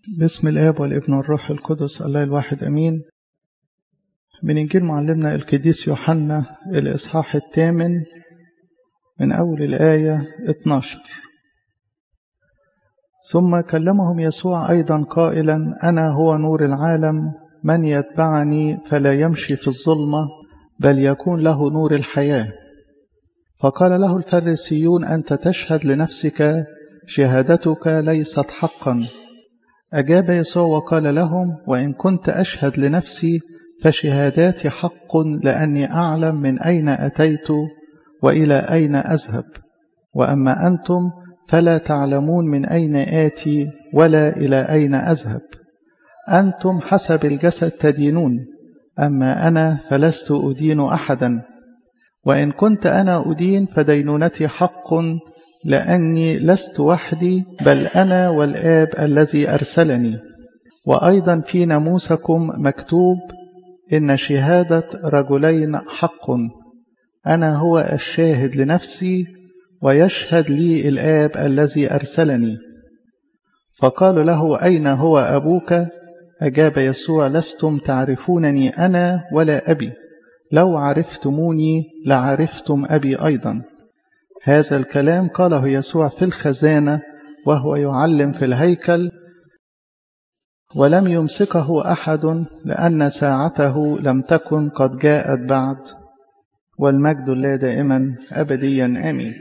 باسم الآب والابن والروح القدس الله الواحد أمين من إنجيل معلمنا القديس يوحنا الإصحاح الثامن من أول الآية 12 ثم كلمهم يسوع أيضا قائلا أنا هو نور العالم من يتبعني فلا يمشي في الظلمة بل يكون له نور الحياة فقال له الفريسيون أنت تشهد لنفسك شهادتك ليست حقا أجاب يسوع وقال لهم وإن كنت أشهد لنفسي فشهاداتي حق لأني أعلم من أين أتيت وإلى أين أذهب وأما أنتم فلا تعلمون من أين آتي ولا إلى أين أذهب أنتم حسب الجسد تدينون أما أنا فلست أدين أحدا وإن كنت أنا أدين فدينونتي حق لأني لست وحدي بل أنا والآب الذي أرسلني وأيضا في ناموسكم مكتوب إن شهادة رجلين حق أنا هو الشاهد لنفسي ويشهد لي الآب الذي أرسلني فقالوا له أين هو أبوك أجاب يسوع لستم تعرفونني أنا ولا أبي لو عرفتموني لعرفتم أبي أيضا هذا الكلام قاله يسوع في الخزانة وهو يعلم في الهيكل ولم يمسكه أحد لأن ساعته لم تكن قد جاءت بعد والمجد لا دائما أبديا آمين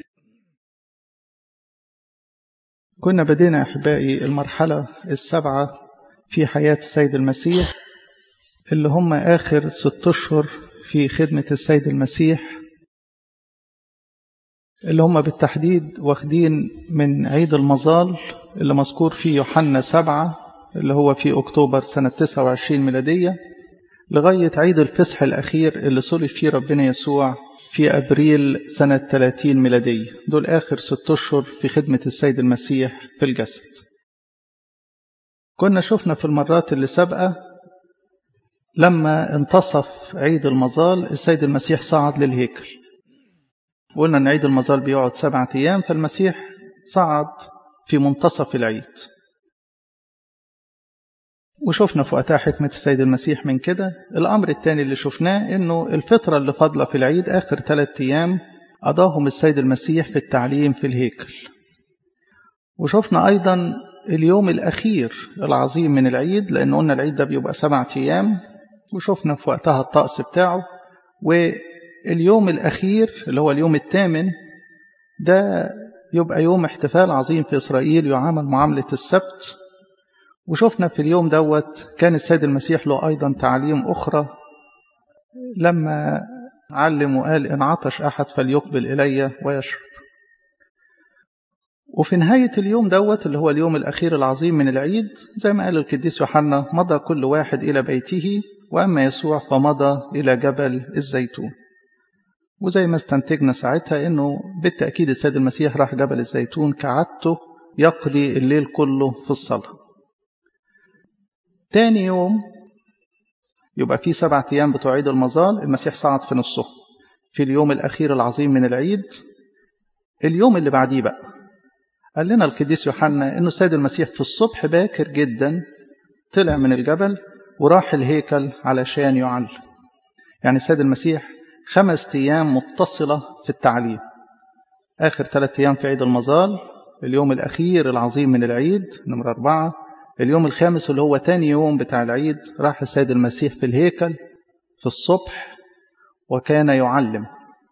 كنا بدينا أحبائي المرحلة السبعة في حياة السيد المسيح اللي هم آخر ست أشهر في خدمة السيد المسيح اللي هم بالتحديد واخدين من عيد المظال اللي مذكور في يوحنا سبعة اللي هو في أكتوبر سنة 29 ميلادية لغاية عيد الفصح الأخير اللي صلب فيه ربنا يسوع في أبريل سنة 30 ميلادية دول آخر ست أشهر في خدمة السيد المسيح في الجسد كنا شفنا في المرات اللي سابقة لما انتصف عيد المظال السيد المسيح صعد للهيكل قلنا أن عيد المظال بيقعد سبعة أيام فالمسيح صعد في منتصف العيد وشفنا في وقتها حكمة السيد المسيح من كده الأمر الثاني اللي شفناه أنه الفترة اللي فاضلة في العيد آخر ثلاثة أيام قضاهم السيد المسيح في التعليم في الهيكل وشفنا أيضا اليوم الأخير العظيم من العيد لأن قلنا العيد ده بيبقى سبعة أيام وشفنا في وقتها الطقس بتاعه واليوم الأخير اللي هو اليوم الثامن ده يبقى يوم احتفال عظيم في إسرائيل يعامل معاملة السبت وشفنا في اليوم دوت كان السيد المسيح له أيضا تعليم أخرى لما علم وقال إن عطش أحد فليقبل إلي ويشرب وفي نهاية اليوم دوت اللي هو اليوم الأخير العظيم من العيد زي ما قال القديس يوحنا مضى كل واحد إلى بيته وأما يسوع فمضى إلى جبل الزيتون وزي ما استنتجنا ساعتها أنه بالتأكيد السيد المسيح راح جبل الزيتون كعادته يقضي الليل كله في الصلاة تاني يوم يبقى في سبعة أيام بتوع عيد المظال المسيح صعد في نصه في اليوم الأخير العظيم من العيد اليوم اللي بعديه بقى قال لنا القديس يوحنا أنه السيد المسيح في الصبح باكر جدا طلع من الجبل وراح الهيكل علشان يعلم يعني السيد المسيح خمس أيام متصلة في التعليم آخر ثلاثة أيام في عيد المظال اليوم الأخير العظيم من العيد نمرة أربعة اليوم الخامس اللي هو تاني يوم بتاع العيد راح السيد المسيح في الهيكل في الصبح وكان يعلم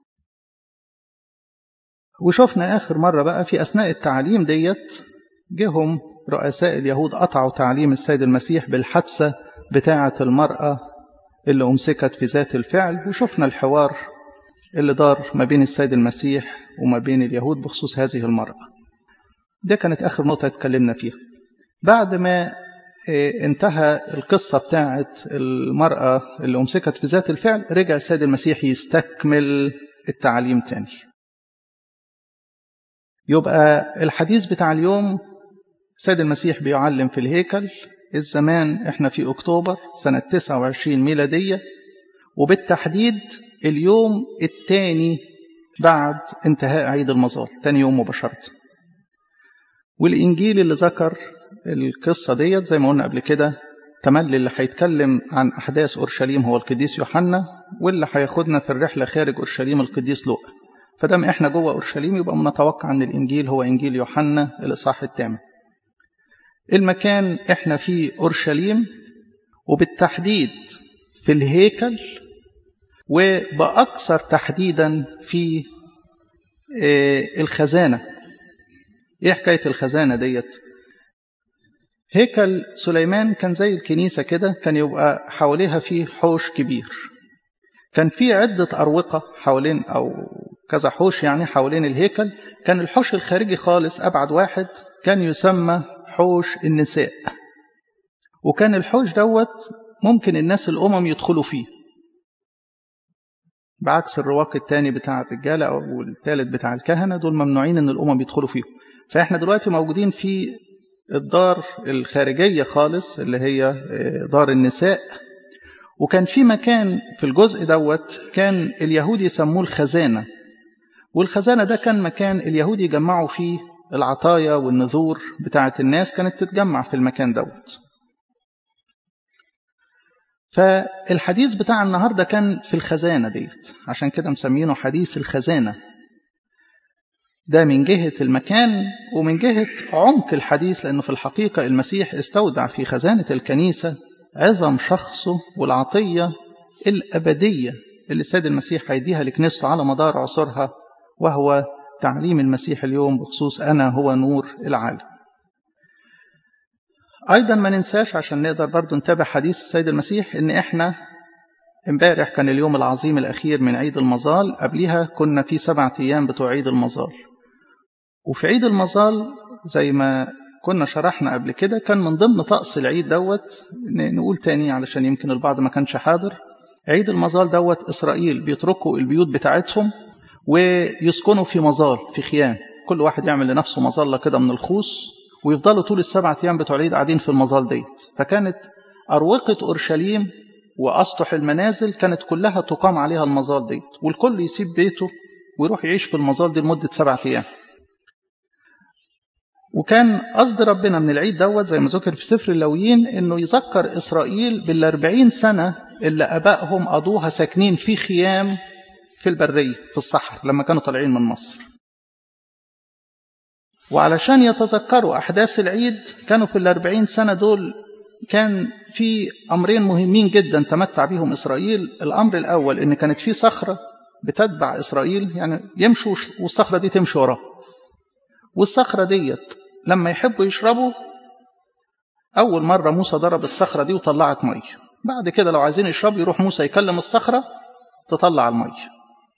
وشفنا آخر مرة بقى في أثناء التعليم ديت جهم رؤساء اليهود قطعوا تعليم السيد المسيح بالحادثة بتاعة المرأة اللي أمسكت في ذات الفعل وشفنا الحوار اللي دار ما بين السيد المسيح وما بين اليهود بخصوص هذه المرأة ده كانت آخر نقطة اتكلمنا فيها بعد ما انتهى القصة بتاعت المرأة اللي أمسكت في ذات الفعل رجع السيد المسيح يستكمل التعليم تاني يبقى الحديث بتاع اليوم السيد المسيح بيعلم في الهيكل الزمان احنا في أكتوبر سنة 29 ميلادية وبالتحديد اليوم الثاني بعد انتهاء عيد المظال تاني يوم مباشرة والإنجيل اللي ذكر القصة ديت زي ما قلنا قبل كده تملي اللي هيتكلم عن أحداث أورشليم هو القديس يوحنا واللي هياخدنا في الرحلة خارج أورشليم القديس لوقا فدام احنا جوه أورشليم يبقى متوقع أن الإنجيل هو إنجيل يوحنا الإصحاح الثامن المكان احنا فيه أورشليم وبالتحديد في الهيكل وبأكثر تحديدا في الخزانة ايه حكاية الخزانة ديت هيكل سليمان كان زي الكنيسة كده كان يبقى حواليها فيه حوش كبير كان في عدة أروقة حوالين أو كذا حوش يعني حوالين الهيكل كان الحوش الخارجي خالص أبعد واحد كان يسمى حوش النساء وكان الحوش دوت ممكن الناس الأمم يدخلوا فيه بعكس الرواق الثاني بتاع الرجالة أو الثالث بتاع الكهنة دول ممنوعين أن الأمم يدخلوا فيهم فإحنا دلوقتي موجودين في الدار الخارجية خالص اللي هي دار النساء وكان في مكان في الجزء دوت كان اليهود يسموه الخزانة والخزانة ده كان مكان اليهود يجمعوا فيه العطايا والنذور بتاعة الناس كانت تتجمع في المكان دوت فالحديث بتاع النهاردة كان في الخزانة ديت عشان كده مسمينه حديث الخزانة ده من جهة المكان ومن جهة عمق الحديث لأنه في الحقيقة المسيح استودع في خزانة الكنيسة عظم شخصه والعطية الأبدية اللي السيد المسيح هيديها لكنيسته على مدار عصرها وهو تعليم المسيح اليوم بخصوص أنا هو نور العالم أيضا ما ننساش عشان نقدر برضو نتابع حديث السيد المسيح إن إحنا امبارح كان اليوم العظيم الأخير من عيد المظال قبلها كنا في سبعة أيام بتوع عيد المظال وفي عيد المظال زي ما كنا شرحنا قبل كده كان من ضمن طقس العيد دوت نقول تاني علشان يمكن البعض ما كانش حاضر عيد المظال دوت إسرائيل بيتركوا البيوت بتاعتهم ويسكنوا في مظال في خيام كل واحد يعمل لنفسه مظلة كده من الخوص ويفضلوا طول السبعة أيام بتوع العيد قاعدين في المظال ديت فكانت أروقة أورشليم وأسطح المنازل كانت كلها تقام عليها المظال ديت والكل يسيب بيته ويروح يعيش في المظال دي لمدة سبعة أيام وكان قصد ربنا من العيد دوت زي ما ذكر في سفر اللويين انه يذكر اسرائيل بالاربعين سنة اللي ابائهم قضوها ساكنين في خيام في البرية في الصحراء لما كانوا طالعين من مصر وعلشان يتذكروا أحداث العيد كانوا في الأربعين سنة دول كان في أمرين مهمين جدا تمتع بهم إسرائيل الأمر الأول إن كانت في صخرة بتتبع إسرائيل يعني يمشوا والصخرة دي تمشي وراه والصخرة ديت لما يحبوا يشربوا أول مرة موسى ضرب الصخرة دي وطلعت مية بعد كده لو عايزين يشربوا يروح موسى يكلم الصخرة تطلع المية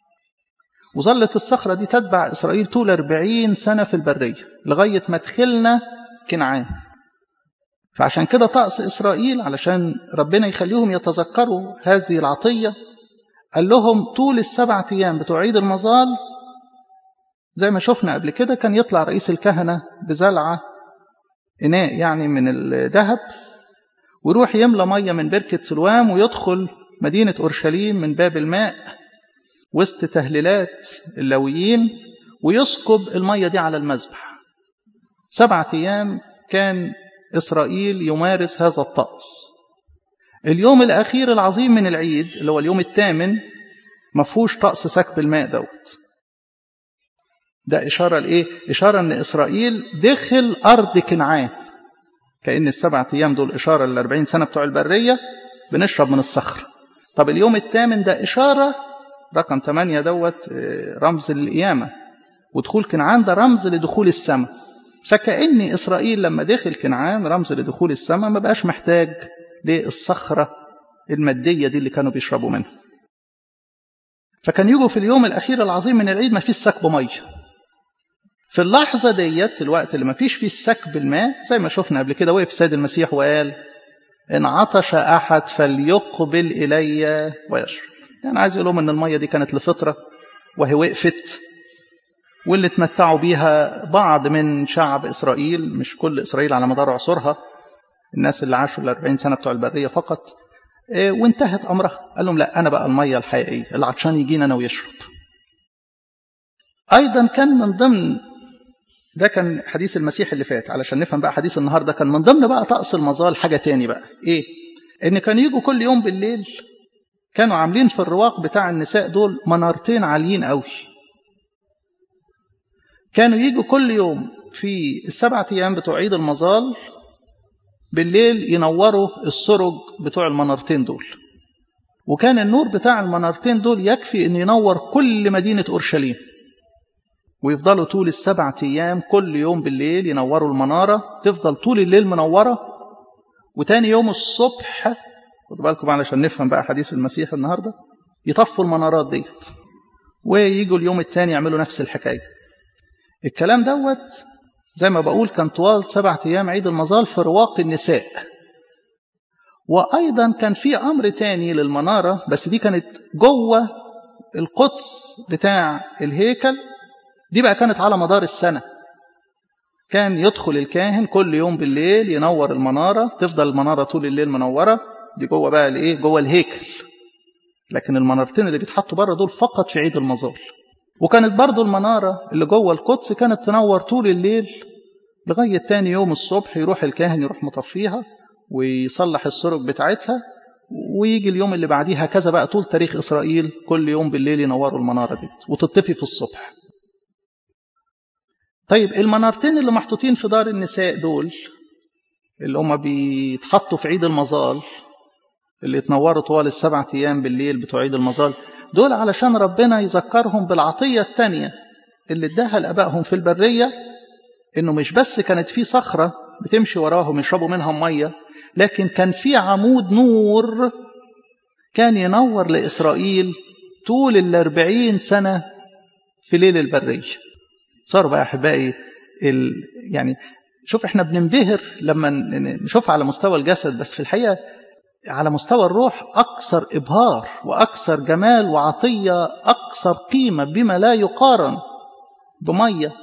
وظلت الصخرة دي تتبع إسرائيل طول أربعين سنة في البرية لغاية ما دخلنا كنعان فعشان كده طقس إسرائيل علشان ربنا يخليهم يتذكروا هذه العطية قال لهم طول السبعة أيام بتوع عيد المظال زي ما شفنا قبل كده كان يطلع رئيس الكهنة بزلعة إناء يعني من الذهب ويروح يملى مية من بركة سلوام ويدخل مدينة أورشليم من باب الماء وسط تهليلات اللويين ويسكب المية دي على المذبح سبعة أيام كان إسرائيل يمارس هذا الطقس اليوم الأخير العظيم من العيد اللي هو اليوم الثامن مفهوش طقس سكب الماء دوت ده إشارة لإيه؟ إشارة أن إسرائيل دخل أرض كنعان كأن السبعة أيام دول إشارة للأربعين سنة بتوع البرية بنشرب من الصخر طب اليوم الثامن ده إشارة رقم 8 دوت رمز للقيامة ودخول كنعان ده رمز لدخول السماء فكأن إسرائيل لما دخل كنعان رمز لدخول السماء ما بقاش محتاج للصخرة المادية دي اللي كانوا بيشربوا منها فكان يجوا في اليوم الأخير العظيم من العيد ما فيش سكب مية في اللحظة ديت الوقت اللي ما فيش فيه السكب الماء زي ما شفنا قبل كده وقف السيد المسيح وقال إن عطش أحد فليقبل إلي ويشرب يعني عايز يقول لهم ان الميه دي كانت لفطره وهي وقفت واللي تمتعوا بيها بعض من شعب اسرائيل مش كل اسرائيل على مدار عصورها الناس اللي عاشوا ال 40 سنه بتوع البريه فقط وانتهت امرها قال لهم لا انا بقى الميه الحقيقيه العطشان يجينا انا ويشرب ايضا كان من ضمن ده كان حديث المسيح اللي فات علشان نفهم بقى حديث النهارده كان من ضمن بقى طقس المظال حاجه تاني بقى ايه ان كان يجوا كل يوم بالليل كانوا عاملين في الرواق بتاع النساء دول منارتين عاليين قوي كانوا يجوا كل يوم في السبعة أيام بتوع عيد المظال بالليل ينوروا السرج بتوع المنارتين دول وكان النور بتاع المنارتين دول يكفي أن ينور كل مدينة أورشليم ويفضلوا طول السبعة أيام كل يوم بالليل ينوروا المنارة تفضل طول الليل منورة وتاني يوم الصبح خدوا بالكم علشان نفهم بقى حديث المسيح النهاردة يطفوا المنارات ديت ويجوا اليوم التاني يعملوا نفس الحكاية الكلام دوت زي ما بقول كان طوال سبعة أيام عيد المظال في رواق النساء وأيضا كان في أمر تاني للمنارة بس دي كانت جوه القدس بتاع الهيكل دي بقى كانت على مدار السنة كان يدخل الكاهن كل يوم بالليل ينور المنارة تفضل المنارة طول الليل منورة دي جوه بقى الايه جوه الهيكل لكن المنارتين اللي بيتحطوا بره دول فقط في عيد المظال وكانت برضو المنارة اللي جوه القدس كانت تنور طول الليل لغاية تاني يوم الصبح يروح الكاهن يروح مطفيها ويصلح السرج بتاعتها ويجي اليوم اللي بعديها كذا بقى طول تاريخ إسرائيل كل يوم بالليل ينوروا المنارة دي وتطفي في الصبح طيب المنارتين اللي محطوطين في دار النساء دول اللي هم بيتحطوا في عيد المظال اللي يتنوروا طوال السبعة أيام بالليل بتوع عيد المظال دول علشان ربنا يذكرهم بالعطية التانية اللي اداها لأبائهم في البرية إنه مش بس كانت في صخرة بتمشي وراهم يشربوا منها مية لكن كان في عمود نور كان ينور لإسرائيل طول الأربعين سنة في ليل البرية صاروا بقى أحبائي ال... يعني شوف احنا بننبهر لما نشوف على مستوى الجسد بس في الحقيقة على مستوى الروح أكثر إبهار وأكثر جمال وعطية أكثر قيمة بما لا يقارن بمية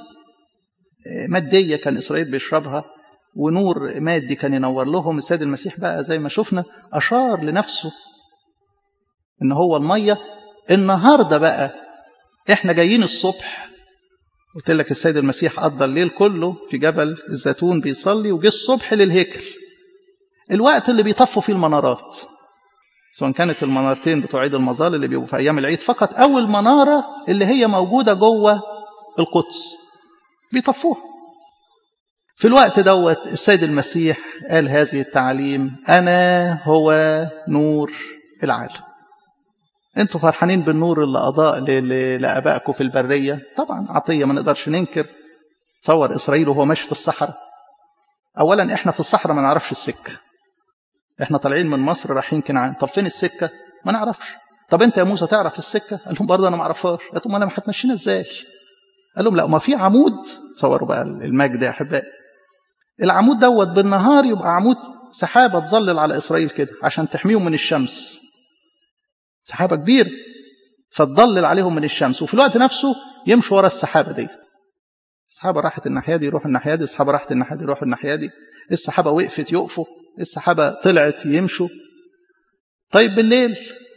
مادية كان إسرائيل بيشربها ونور مادي كان ينور لهم السيد المسيح بقى زي ما شفنا أشار لنفسه إن هو المية النهاردة بقى إحنا جايين الصبح قلت لك السيد المسيح قضى الليل كله في جبل الزيتون بيصلي وجه الصبح للهيكل الوقت اللي بيطفوا فيه المنارات سواء كانت المنارتين بتوع عيد المظال اللي بيبقوا في ايام العيد فقط او المناره اللي هي موجوده جوه القدس بيطفوها في الوقت دوت السيد المسيح قال هذه التعليم انا هو نور العالم انتوا فرحانين بالنور اللي اضاء لابائكم في البريه طبعا عطيه ما نقدرش ننكر تصور اسرائيل وهو ماشي في الصحراء اولا احنا في الصحراء ما نعرفش السكه احنا طالعين من مصر رايحين كنعان طب فين السكه ما نعرفش طب انت يا موسى تعرف السكه قال لهم برضه انا ما اعرفهاش قال لهم انا ما هتمشينا ازاي قال لهم لا ما في عمود صوروا بقى المجد يا احبائي العمود دوت بالنهار يبقى عمود سحابه تظلل على اسرائيل كده عشان تحميهم من الشمس سحابه كبيره فتضلل عليهم من الشمس وفي الوقت نفسه يمشوا ورا السحابه ديت السحابه راحت الناحيه دي يروح الناحيه دي السحابه راحت الناحيه دي يروح الناحيه دي السحابه وقفت يقفوا السحابه طلعت يمشوا طيب بالليل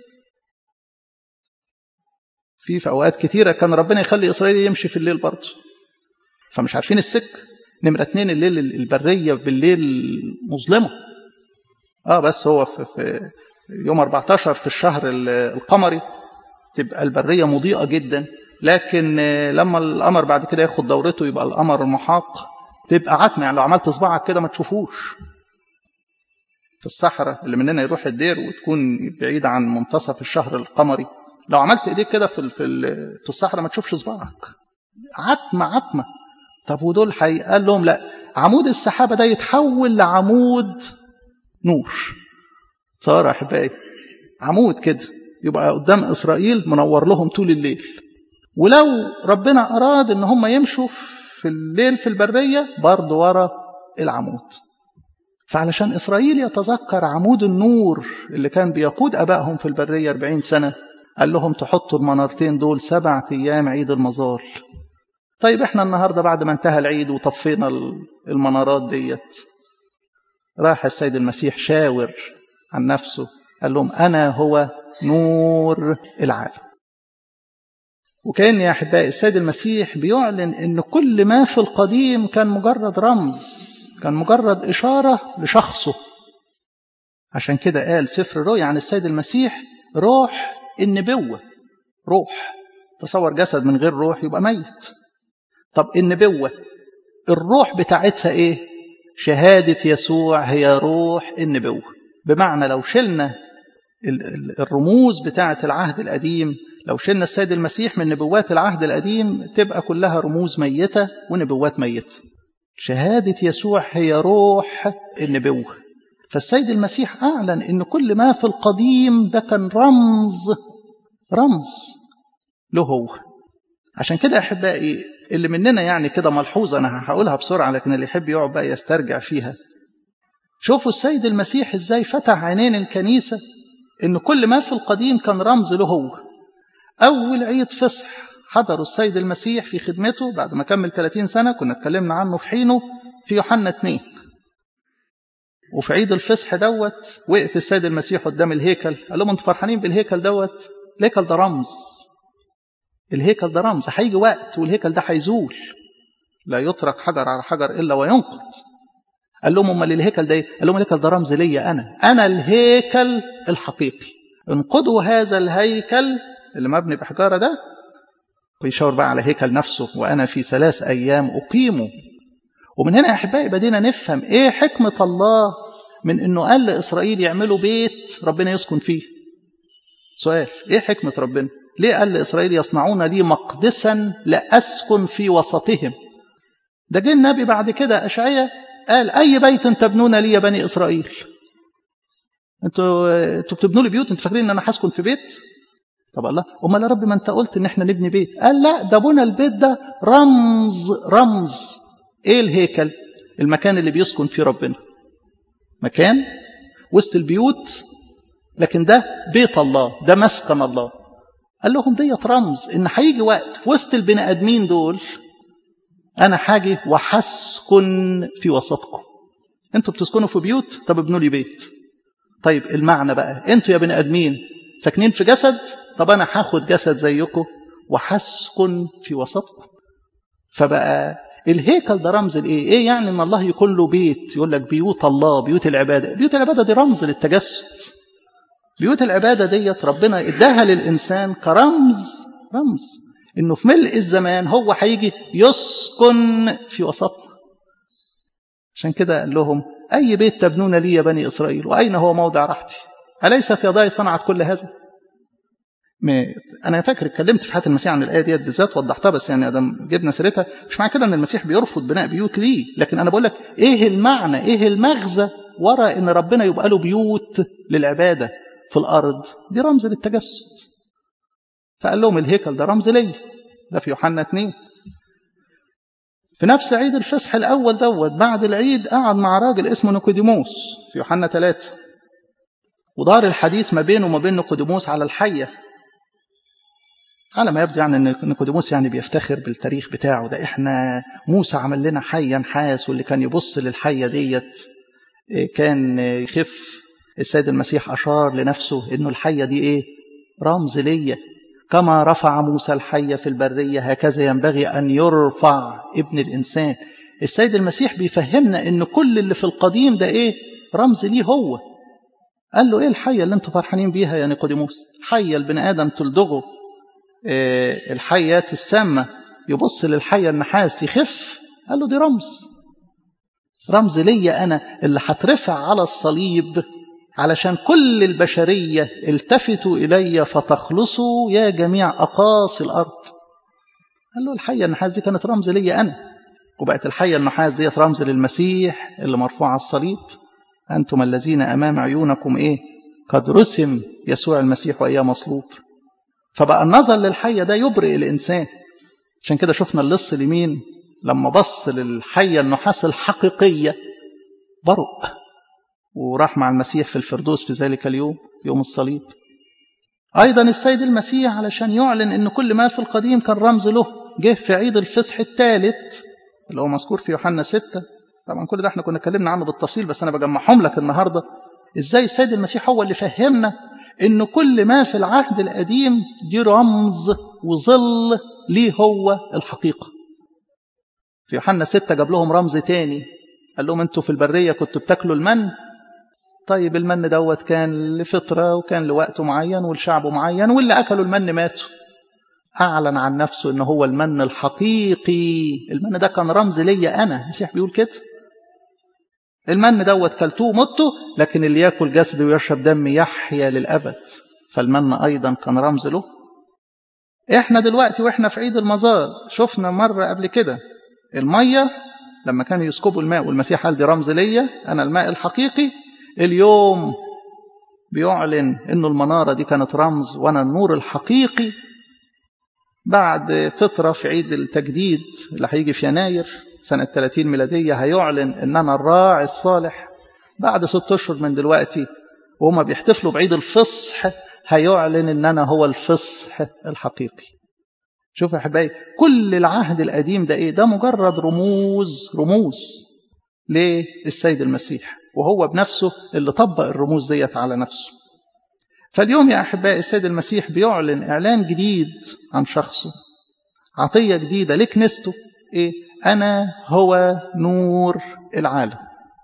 في في اوقات كتيره كان ربنا يخلي اسرائيل يمشي في الليل برضه فمش عارفين السك نمره اتنين الليل البريه بالليل مظلمه اه بس هو في, في يوم 14 في الشهر القمري تبقى البريه مضيئه جدا لكن لما القمر بعد كده ياخد دورته يبقى القمر محاق تبقى عتمه يعني لو عملت صباعك كده ما تشوفوش في الصحراء اللي مننا يروح الدير وتكون بعيد عن منتصف الشهر القمري لو عملت ايديك كده في في في الصحراء ما تشوفش صباعك عتمه عتمه طب ودول حي قال لهم لا عمود السحابه ده يتحول لعمود نور صار احبائي عمود كده يبقى قدام اسرائيل منور لهم طول الليل ولو ربنا اراد ان هم يمشوا في الليل في البريه برضه ورا العمود فعلشان إسرائيل يتذكر عمود النور اللي كان بيقود أبائهم في البرية 40 سنة قال لهم تحطوا المنارتين دول سبعة أيام عيد المظال طيب احنا النهاردة بعد ما انتهى العيد وطفينا المنارات ديت راح السيد المسيح شاور عن نفسه قال لهم أنا هو نور العالم وكأن يا أحبائي السيد المسيح بيعلن أن كل ما في القديم كان مجرد رمز كان مجرد إشارة لشخصه عشان كده قال سفر الرؤيا عن السيد المسيح روح النبوة روح تصور جسد من غير روح يبقى ميت طب النبوة الروح بتاعتها ايه شهادة يسوع هي روح النبوة بمعنى لو شلنا الرموز بتاعة العهد القديم لو شلنا السيد المسيح من نبوات العهد القديم تبقى كلها رموز ميتة ونبوات ميتة شهادة يسوع هي روح النبوة فالسيد المسيح أعلن أن كل ما في القديم ده كان رمز رمز له هو عشان كده أحبائي اللي مننا يعني كده ملحوظة أنا هقولها بسرعة لكن اللي يحب يقعد بقى يسترجع فيها شوفوا السيد المسيح إزاي فتح عينين الكنيسة إن كل ما في القديم كان رمز له هو أول عيد فصح حضروا السيد المسيح في خدمته بعد ما كمل 30 سنة كنا اتكلمنا عنه في حينه في يوحنا 2 وفي عيد الفصح دوت وقف السيد المسيح قدام الهيكل قال لهم انتوا فرحانين بالهيكل دوت الهيكل ده رمز الهيكل ده رمز هيجي وقت والهيكل ده هيزول لا يترك حجر على حجر الا وينقض قال لهم امال الهيكل ده ايه؟ قال لهم الهيكل ده رمز ليا انا انا الهيكل الحقيقي انقضوا هذا الهيكل اللي مبني بحجاره ده ويشاور بقى على هيكل نفسه وانا في ثلاث ايام اقيمه ومن هنا يا احبائي بدينا نفهم ايه حكمه الله من انه قال لاسرائيل يعملوا بيت ربنا يسكن فيه سؤال ايه حكمه ربنا ليه قال لاسرائيل يصنعون لي مقدسا لاسكن في وسطهم ده جه النبي بعد كده اشعياء قال اي بيت تبنون لي يا بني اسرائيل انتوا انتوا بتبنوا لي بيوت انتوا فاكرين ان انا هسكن في بيت طب الله امال يا رب ما انت قلت ان احنا نبني بيت قال لا ده بنى البيت ده رمز رمز ايه الهيكل المكان اللي بيسكن فيه ربنا مكان وسط البيوت لكن ده بيت الله ده مسكن الله قال لهم ديت رمز ان هيجي وقت في وسط البني ادمين دول انا حاجي وحسكن في وسطكم انتوا بتسكنوا في بيوت طب ابنوا لي بيت طيب المعنى بقى انتوا يا بني ادمين ساكنين في جسد طب انا هاخد جسد زيكم وحسكن في وسطكم فبقى الهيكل ده رمز لايه ايه يعني ان الله يكون له بيت يقول لك بيوت الله بيوت العباده بيوت العباده دي رمز للتجسد بيوت العباده ديت ربنا اداها للانسان كرمز رمز انه في ملء الزمان هو هيجي يسكن في وسطنا عشان كده قال لهم اي بيت تبنون لي يا بني اسرائيل واين هو موضع راحتي اليست يداي صنعت كل هذا انا فاكر اتكلمت في حياه المسيح عن الايه ديت بالذات وضحتها بس يعني ادم جبنا سيرتها مش معنى كده ان المسيح بيرفض بناء بيوت ليه لكن انا بقول لك ايه المعنى ايه المغزى ورا ان ربنا يبقى له بيوت للعباده في الارض دي رمز للتجسد فقال لهم الهيكل ده رمز ليا ده في يوحنا 2 في نفس عيد الفصح الاول دوت بعد العيد قعد مع راجل اسمه نيكوديموس في يوحنا 3 ودار الحديث ما بينه وما بين نيكوديموس على الحيه على ما يبدو يعني ان نيكوديموس يعني بيفتخر بالتاريخ بتاعه ده احنا موسى عمل لنا حيه نحاس واللي كان يبص للحيه ديت كان يخف السيد المسيح اشار لنفسه انه الحيه دي ايه رمز ليا كما رفع موسى الحيه في البريه هكذا ينبغي ان يرفع ابن الانسان السيد المسيح بيفهمنا ان كل اللي في القديم ده ايه رمز ليه هو قال له ايه الحيه اللي انتوا فرحانين بيها يا نيقوديموس حيه البني ادم تلدغه الحيات السامة يبص للحية النحاس يخف قال له دي رمز رمز ليا أنا اللي هترفع على الصليب علشان كل البشرية التفتوا إلي فتخلصوا يا جميع أقاصي الأرض قال له الحية النحاس دي كانت رمز ليا أنا وبقت الحية النحاس ديت رمز للمسيح اللي مرفوع على الصليب أنتم الذين أمام عيونكم إيه قد رسم يسوع المسيح وإياه مصلوب فبقى النظر للحية ده يبرئ الإنسان عشان كده شفنا اللص اليمين لما بص للحية النحاس الحقيقية برق وراح مع المسيح في الفردوس في ذلك اليوم يوم الصليب أيضا السيد المسيح علشان يعلن أن كل ما في القديم كان رمز له جه في عيد الفصح الثالث اللي هو مذكور في يوحنا ستة طبعا كل ده احنا كنا اتكلمنا عنه بالتفصيل بس أنا بجمعهم لك النهاردة إزاي السيد المسيح هو اللي فهمنا ان كل ما في العهد القديم دي رمز وظل ليه هو الحقيقة في يوحنا ستة جاب لهم رمز تاني قال لهم انتوا في البرية كنتوا بتاكلوا المن طيب المن دوت كان لفترة وكان لوقت معين والشعب معين واللي أكلوا المن ماتوا أعلن عن نفسه إن هو المن الحقيقي المن ده كان رمز ليا أنا المسيح بيقول كده المن دوت كلتوه متوا لكن اللي ياكل جسدي ويشرب دمي يحيا للأبد فالمن أيضا كان رمز له احنا دلوقتي واحنا في عيد المزار شفنا مرة قبل كده المية لما كانوا يسكبوا الماء والمسيح قال دي رمز ليا أنا الماء الحقيقي اليوم بيعلن انه المنارة دي كانت رمز وانا النور الحقيقي بعد فترة في عيد التجديد اللي هيجي في يناير سنة 30 ميلادية هيعلن ان انا الراعي الصالح بعد ست اشهر من دلوقتي وهما بيحتفلوا بعيد الفصح هيعلن ان انا هو الفصح الحقيقي شوف يا حبايبي كل العهد القديم ده ايه ده مجرد رموز رموز للسيد المسيح وهو بنفسه اللي طبق الرموز ديت على نفسه فاليوم يا أحبائي السيد المسيح بيعلن إعلان جديد عن شخصه عطية جديدة لكنيسته إيه؟ أنا هو نور العالم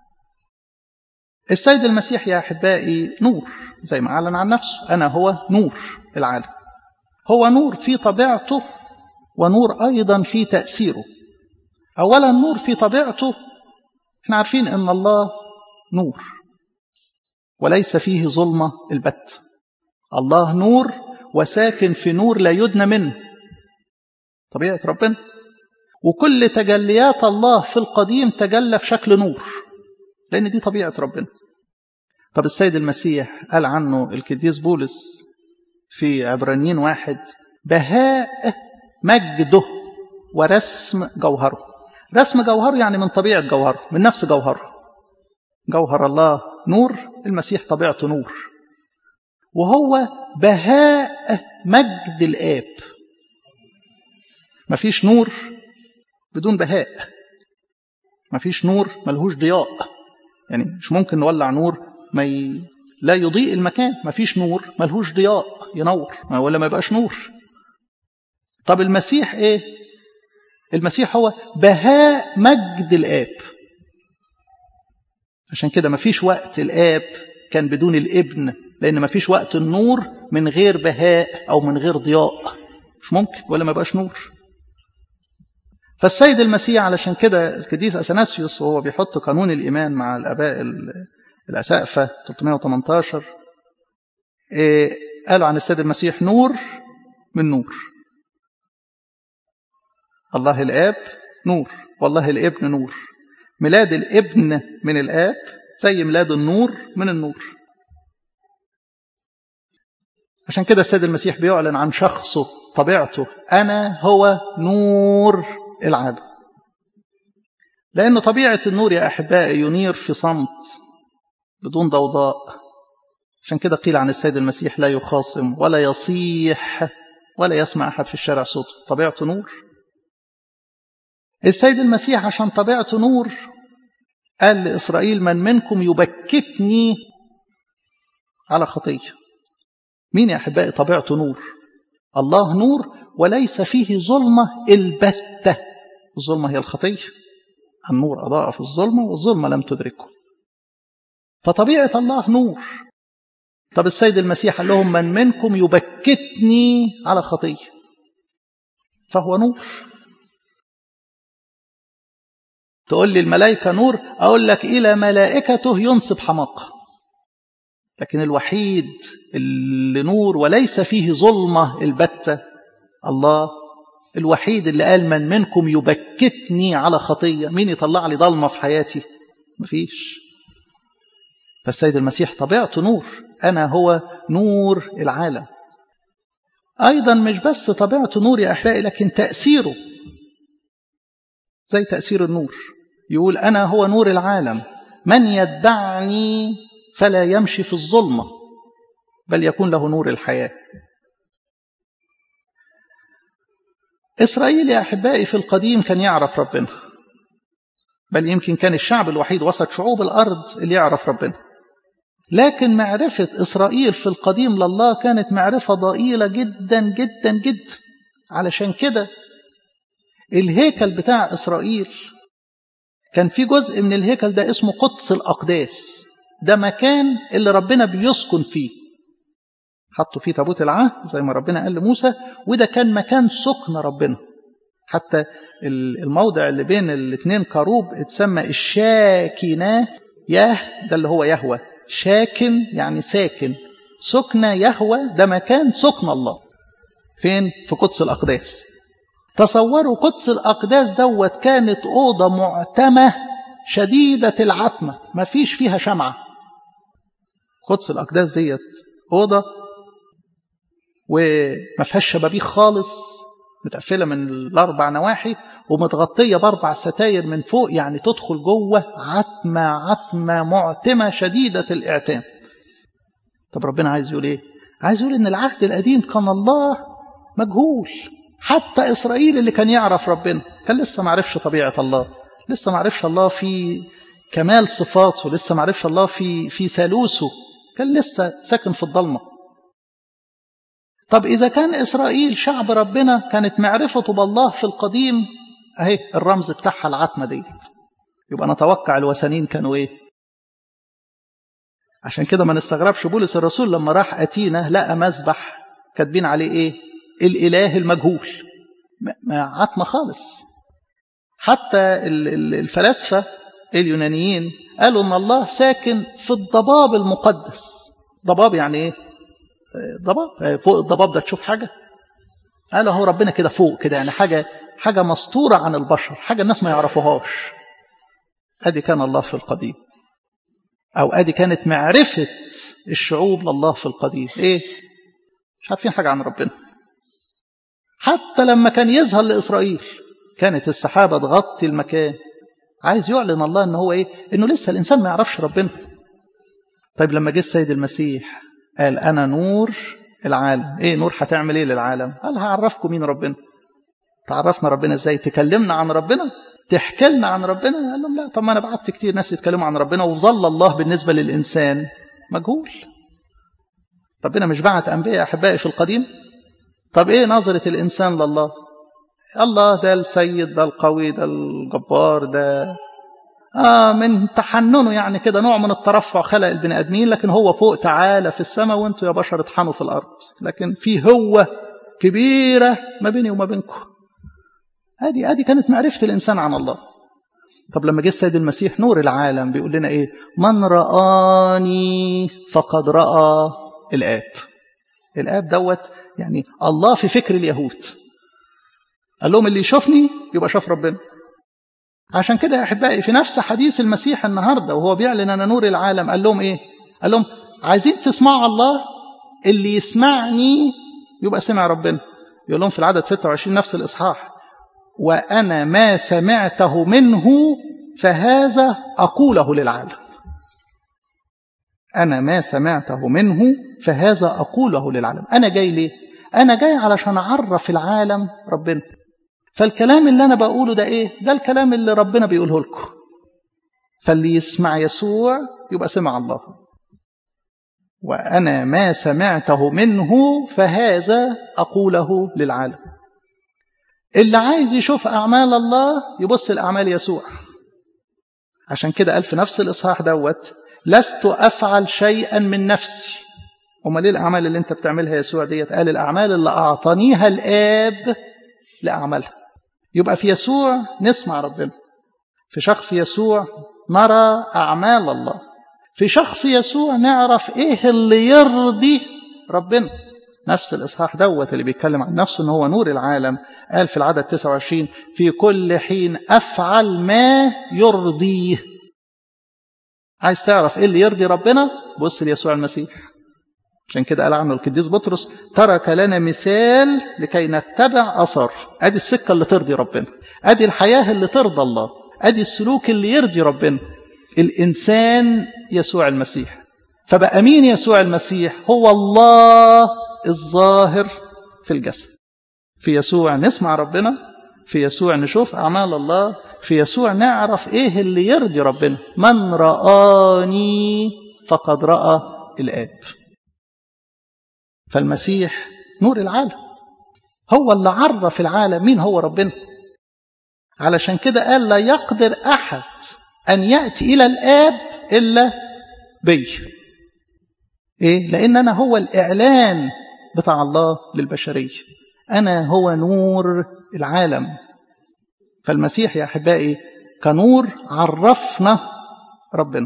السيد المسيح يا أحبائي نور زي ما أعلن عن نفسه أنا هو نور العالم هو نور في طبيعته ونور أيضا في تأثيره أولا نور في طبيعته احنا عارفين أن الله نور وليس فيه ظلمة البت الله نور وساكن في نور لا يدنى منه طبيعة ربنا وكل تجليات الله في القديم تجلى في شكل نور لأن دي طبيعة ربنا طب السيد المسيح قال عنه القديس بولس في عبرانيين واحد بهاء مجده ورسم جوهره رسم جوهره يعني من طبيعة جوهره من نفس جوهره جوهر الله نور المسيح طبيعته نور وهو بهاء مجد الآب مفيش نور بدون بهاء مفيش نور ملهوش ضياء يعني مش ممكن نولع نور ما ي... لا يضيء المكان مفيش نور ملهوش ضياء ينور ولا ما يبقاش نور طب المسيح ايه المسيح هو بهاء مجد الآب عشان كده مفيش وقت الآب كان بدون الابن لأن مفيش وقت النور من غير بهاء أو من غير ضياء مش ممكن ولا ما يبقاش نور فالسيد المسيح علشان كده القديس أثناسيوس وهو بيحط قانون الإيمان مع الآباء الأسقفة 318 إيه قالوا عن السيد المسيح نور من نور الله الآب نور والله الابن نور ميلاد الابن من الآب زي ميلاد النور من النور عشان كده السيد المسيح بيعلن عن شخصه طبيعته أنا هو نور العالم لأن طبيعة النور يا أحبائي ينير في صمت بدون ضوضاء عشان كده قيل عن السيد المسيح لا يخاصم ولا يصيح ولا يسمع أحد في الشارع صوته طبيعته نور السيد المسيح عشان طبيعته نور قال لإسرائيل من منكم يبكتني على خطية مين يا أحبائي طبيعته نور الله نور وليس فيه ظلمة البتة الظلمة هي الخطية النور أضاء في الظلمة والظلمة لم تدركه فطبيعة الله نور طب السيد المسيح قال لهم من منكم يبكتني على خطية فهو نور تقول لي الملائكة نور أقول لك إلى ملائكته ينصب حماقة لكن الوحيد اللي نور وليس فيه ظلمة البتة الله الوحيد اللي قال من منكم يبكتني على خطية مين يطلع لي ظلمة في حياتي مفيش فالسيد المسيح طبيعته نور أنا هو نور العالم أيضا مش بس طبيعته نور يا أحبائي لكن تأثيره زي تأثير النور يقول أنا هو نور العالم من يتبعني فلا يمشي في الظلمة بل يكون له نور الحياة إسرائيل يا أحبائي في القديم كان يعرف ربنا بل يمكن كان الشعب الوحيد وسط شعوب الأرض اللي يعرف ربنا لكن معرفة إسرائيل في القديم لله كانت معرفة ضئيلة جدا جدا جدا علشان كده الهيكل بتاع إسرائيل كان في جزء من الهيكل ده اسمه قدس الأقداس ده مكان اللي ربنا بيسكن فيه حطوا فيه تابوت العهد زي ما ربنا قال لموسى وده كان مكان سكن ربنا حتى الموضع اللي بين الاثنين كروب اتسمى الشاكنة ياه ده اللي هو يهوى شاكن يعني ساكن سكن يهوى ده مكان سكن الله فين في قدس الأقداس تصوروا قدس الأقداس دوت كانت أوضة معتمة شديدة العتمة ما فيش فيها شمعة قدس الأقداس ديت أوضة وما فيهاش شبابيك خالص متقفلة من الأربع نواحي ومتغطية بأربع ستاير من فوق يعني تدخل جوه عتمة عتمة معتمة شديدة الإعتام طب ربنا عايز يقول إيه؟ عايز يقول إن العهد القديم كان الله مجهول حتى إسرائيل اللي كان يعرف ربنا كان لسه ما عرفش طبيعة الله لسه ما عرفش الله في كمال صفاته لسه ما عرفش الله في في ثالوثه كان لسه ساكن في الضلمة طب إذا كان إسرائيل شعب ربنا كانت معرفته بالله في القديم أهي الرمز بتاعها العتمة ديت يبقى نتوقع الوثنين كانوا إيه عشان كده ما نستغربش بولس الرسول لما راح أتينا لقى مذبح كاتبين عليه إيه الإله المجهول ما عتمة خالص حتى الفلاسفة اليونانيين قالوا ان الله ساكن في الضباب المقدس ضباب يعني ايه ضباب فوق الضباب ده تشوف حاجة قالوا هو ربنا كده فوق كده يعني حاجة حاجة مستورة عن البشر حاجة الناس ما يعرفوهاش ادي كان الله في القديم او ادي كانت معرفة الشعوب لله في القديم ايه مش عارفين حاجة عن ربنا حتى لما كان يظهر لإسرائيل كانت السحابة تغطي المكان عايز يعلن الله ان هو ايه انه لسه الانسان ما يعرفش ربنا طيب لما جه السيد المسيح قال انا نور العالم ايه نور هتعمل ايه للعالم قال هعرفكم مين ربنا تعرفنا ربنا ازاي تكلمنا عن ربنا تحكي لنا عن ربنا قال لهم لا طب ما انا بعت كتير ناس يتكلموا عن ربنا وظل الله بالنسبه للانسان مجهول ربنا مش بعت انبياء احبائي في القديم طب ايه نظره الانسان لله الله ده السيد ده القوي ده الجبار ده آه من تحننه يعني كده نوع من الترفع خلق البني ادمين لكن هو فوق تعالى في السماء وانتوا يا بشر اطحنوا في الارض لكن في هو كبيره ما بيني وما بينكم ادي ادي كانت معرفه الانسان عن الله طب لما جه السيد المسيح نور العالم بيقول لنا ايه من رآني فقد رأى الآب الآب دوت يعني الله في فكر اليهود قال لهم اللي يشوفني يبقى شاف ربنا عشان كده يا احبائي في نفس حديث المسيح النهارده وهو بيعلن انا نور العالم قال لهم ايه قال لهم عايزين تسمعوا الله اللي يسمعني يبقى سمع ربنا يقول لهم في العدد 26 نفس الاصحاح وانا ما سمعته منه فهذا اقوله للعالم انا ما سمعته منه فهذا اقوله للعالم انا جاي ليه انا جاي علشان اعرف العالم ربنا فالكلام اللي أنا بقوله ده إيه؟ ده الكلام اللي ربنا بيقوله لكم فاللي يسمع يسوع يبقى سمع الله وأنا ما سمعته منه فهذا أقوله للعالم اللي عايز يشوف أعمال الله يبص لأعمال يسوع عشان كده قال في نفس الإصحاح دوت لست أفعل شيئا من نفسي أمال إيه الأعمال اللي أنت بتعملها يسوع ديت قال الأعمال اللي أعطانيها الآب لأعملها يبقى في يسوع نسمع ربنا في شخص يسوع نرى أعمال الله في شخص يسوع نعرف إيه اللي يرضي ربنا نفس الإصحاح دوت اللي بيتكلم عن نفسه إن هو نور العالم قال في العدد 29 في كل حين أفعل ما يرضيه عايز تعرف إيه اللي يرضي ربنا بص ليسوع المسيح عشان كده قال عنه القديس بطرس ترك لنا مثال لكي نتبع أثر أدي السكة اللي ترضي ربنا أدي الحياة اللي ترضى الله أدي السلوك اللي يرضي ربنا الإنسان يسوع المسيح فبقى مين يسوع المسيح هو الله الظاهر في الجسد في يسوع نسمع ربنا في يسوع نشوف أعمال الله في يسوع نعرف إيه اللي يرضي ربنا من رآني فقد رأى الآب فالمسيح نور العالم هو اللي عرف العالم مين هو ربنا علشان كده قال لا يقدر أحد أن يأتي إلى الآب إلا بي إيه؟ لأن أنا هو الإعلان بتاع الله للبشرية أنا هو نور العالم فالمسيح يا أحبائي كنور عرفنا ربنا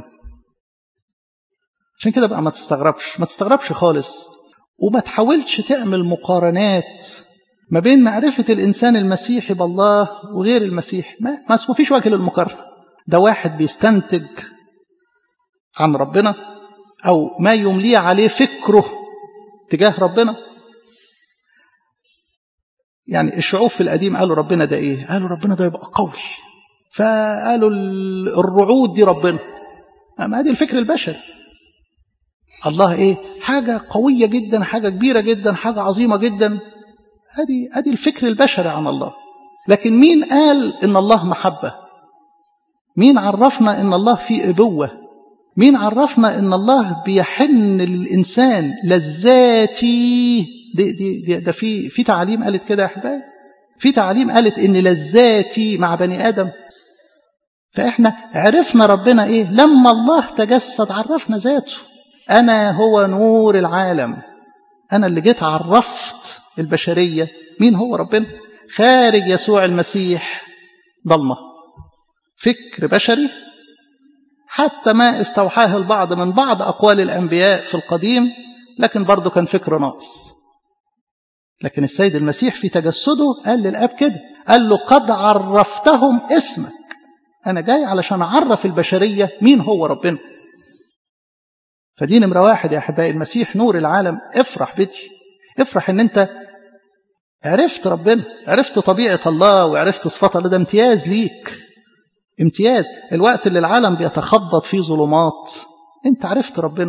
عشان كده بقى ما تستغربش ما تستغربش خالص وما تحاولش تعمل مقارنات ما بين معرفة الإنسان المسيحي بالله وغير المسيح ما, ما فيش وجه للمقارنة ده واحد بيستنتج عن ربنا أو ما يمليه عليه فكره تجاه ربنا يعني الشعوب في القديم قالوا ربنا ده ايه قالوا ربنا ده يبقى قوي فقالوا الرعود دي ربنا ما هذه الفكر البشري الله ايه حاجة قوية جدا حاجة كبيرة جدا حاجة عظيمة جدا هذه هذه الفكر البشري عن الله لكن مين قال ان الله محبة مين عرفنا ان الله فيه ابوة مين عرفنا ان الله بيحن للانسان لذاتي دي دي دي ده في في تعاليم قالت كده يا احبائي في تعاليم قالت ان لذاتي مع بني ادم فاحنا عرفنا ربنا ايه لما الله تجسد عرفنا ذاته انا هو نور العالم انا اللي جيت عرفت البشريه مين هو ربنا خارج يسوع المسيح ضلمه فكر بشري حتى ما استوحاه البعض من بعض اقوال الانبياء في القديم لكن برضه كان فكر ناقص لكن السيد المسيح في تجسده قال للاب كده قال له قد عرفتهم اسمك انا جاي علشان اعرف البشريه مين هو ربنا فدي نمره واحد يا احبائي المسيح نور العالم افرح بدي افرح ان انت عرفت ربنا عرفت طبيعه الله وعرفت صفات الله ده امتياز ليك امتياز الوقت اللي العالم بيتخبط فيه ظلمات انت عرفت ربنا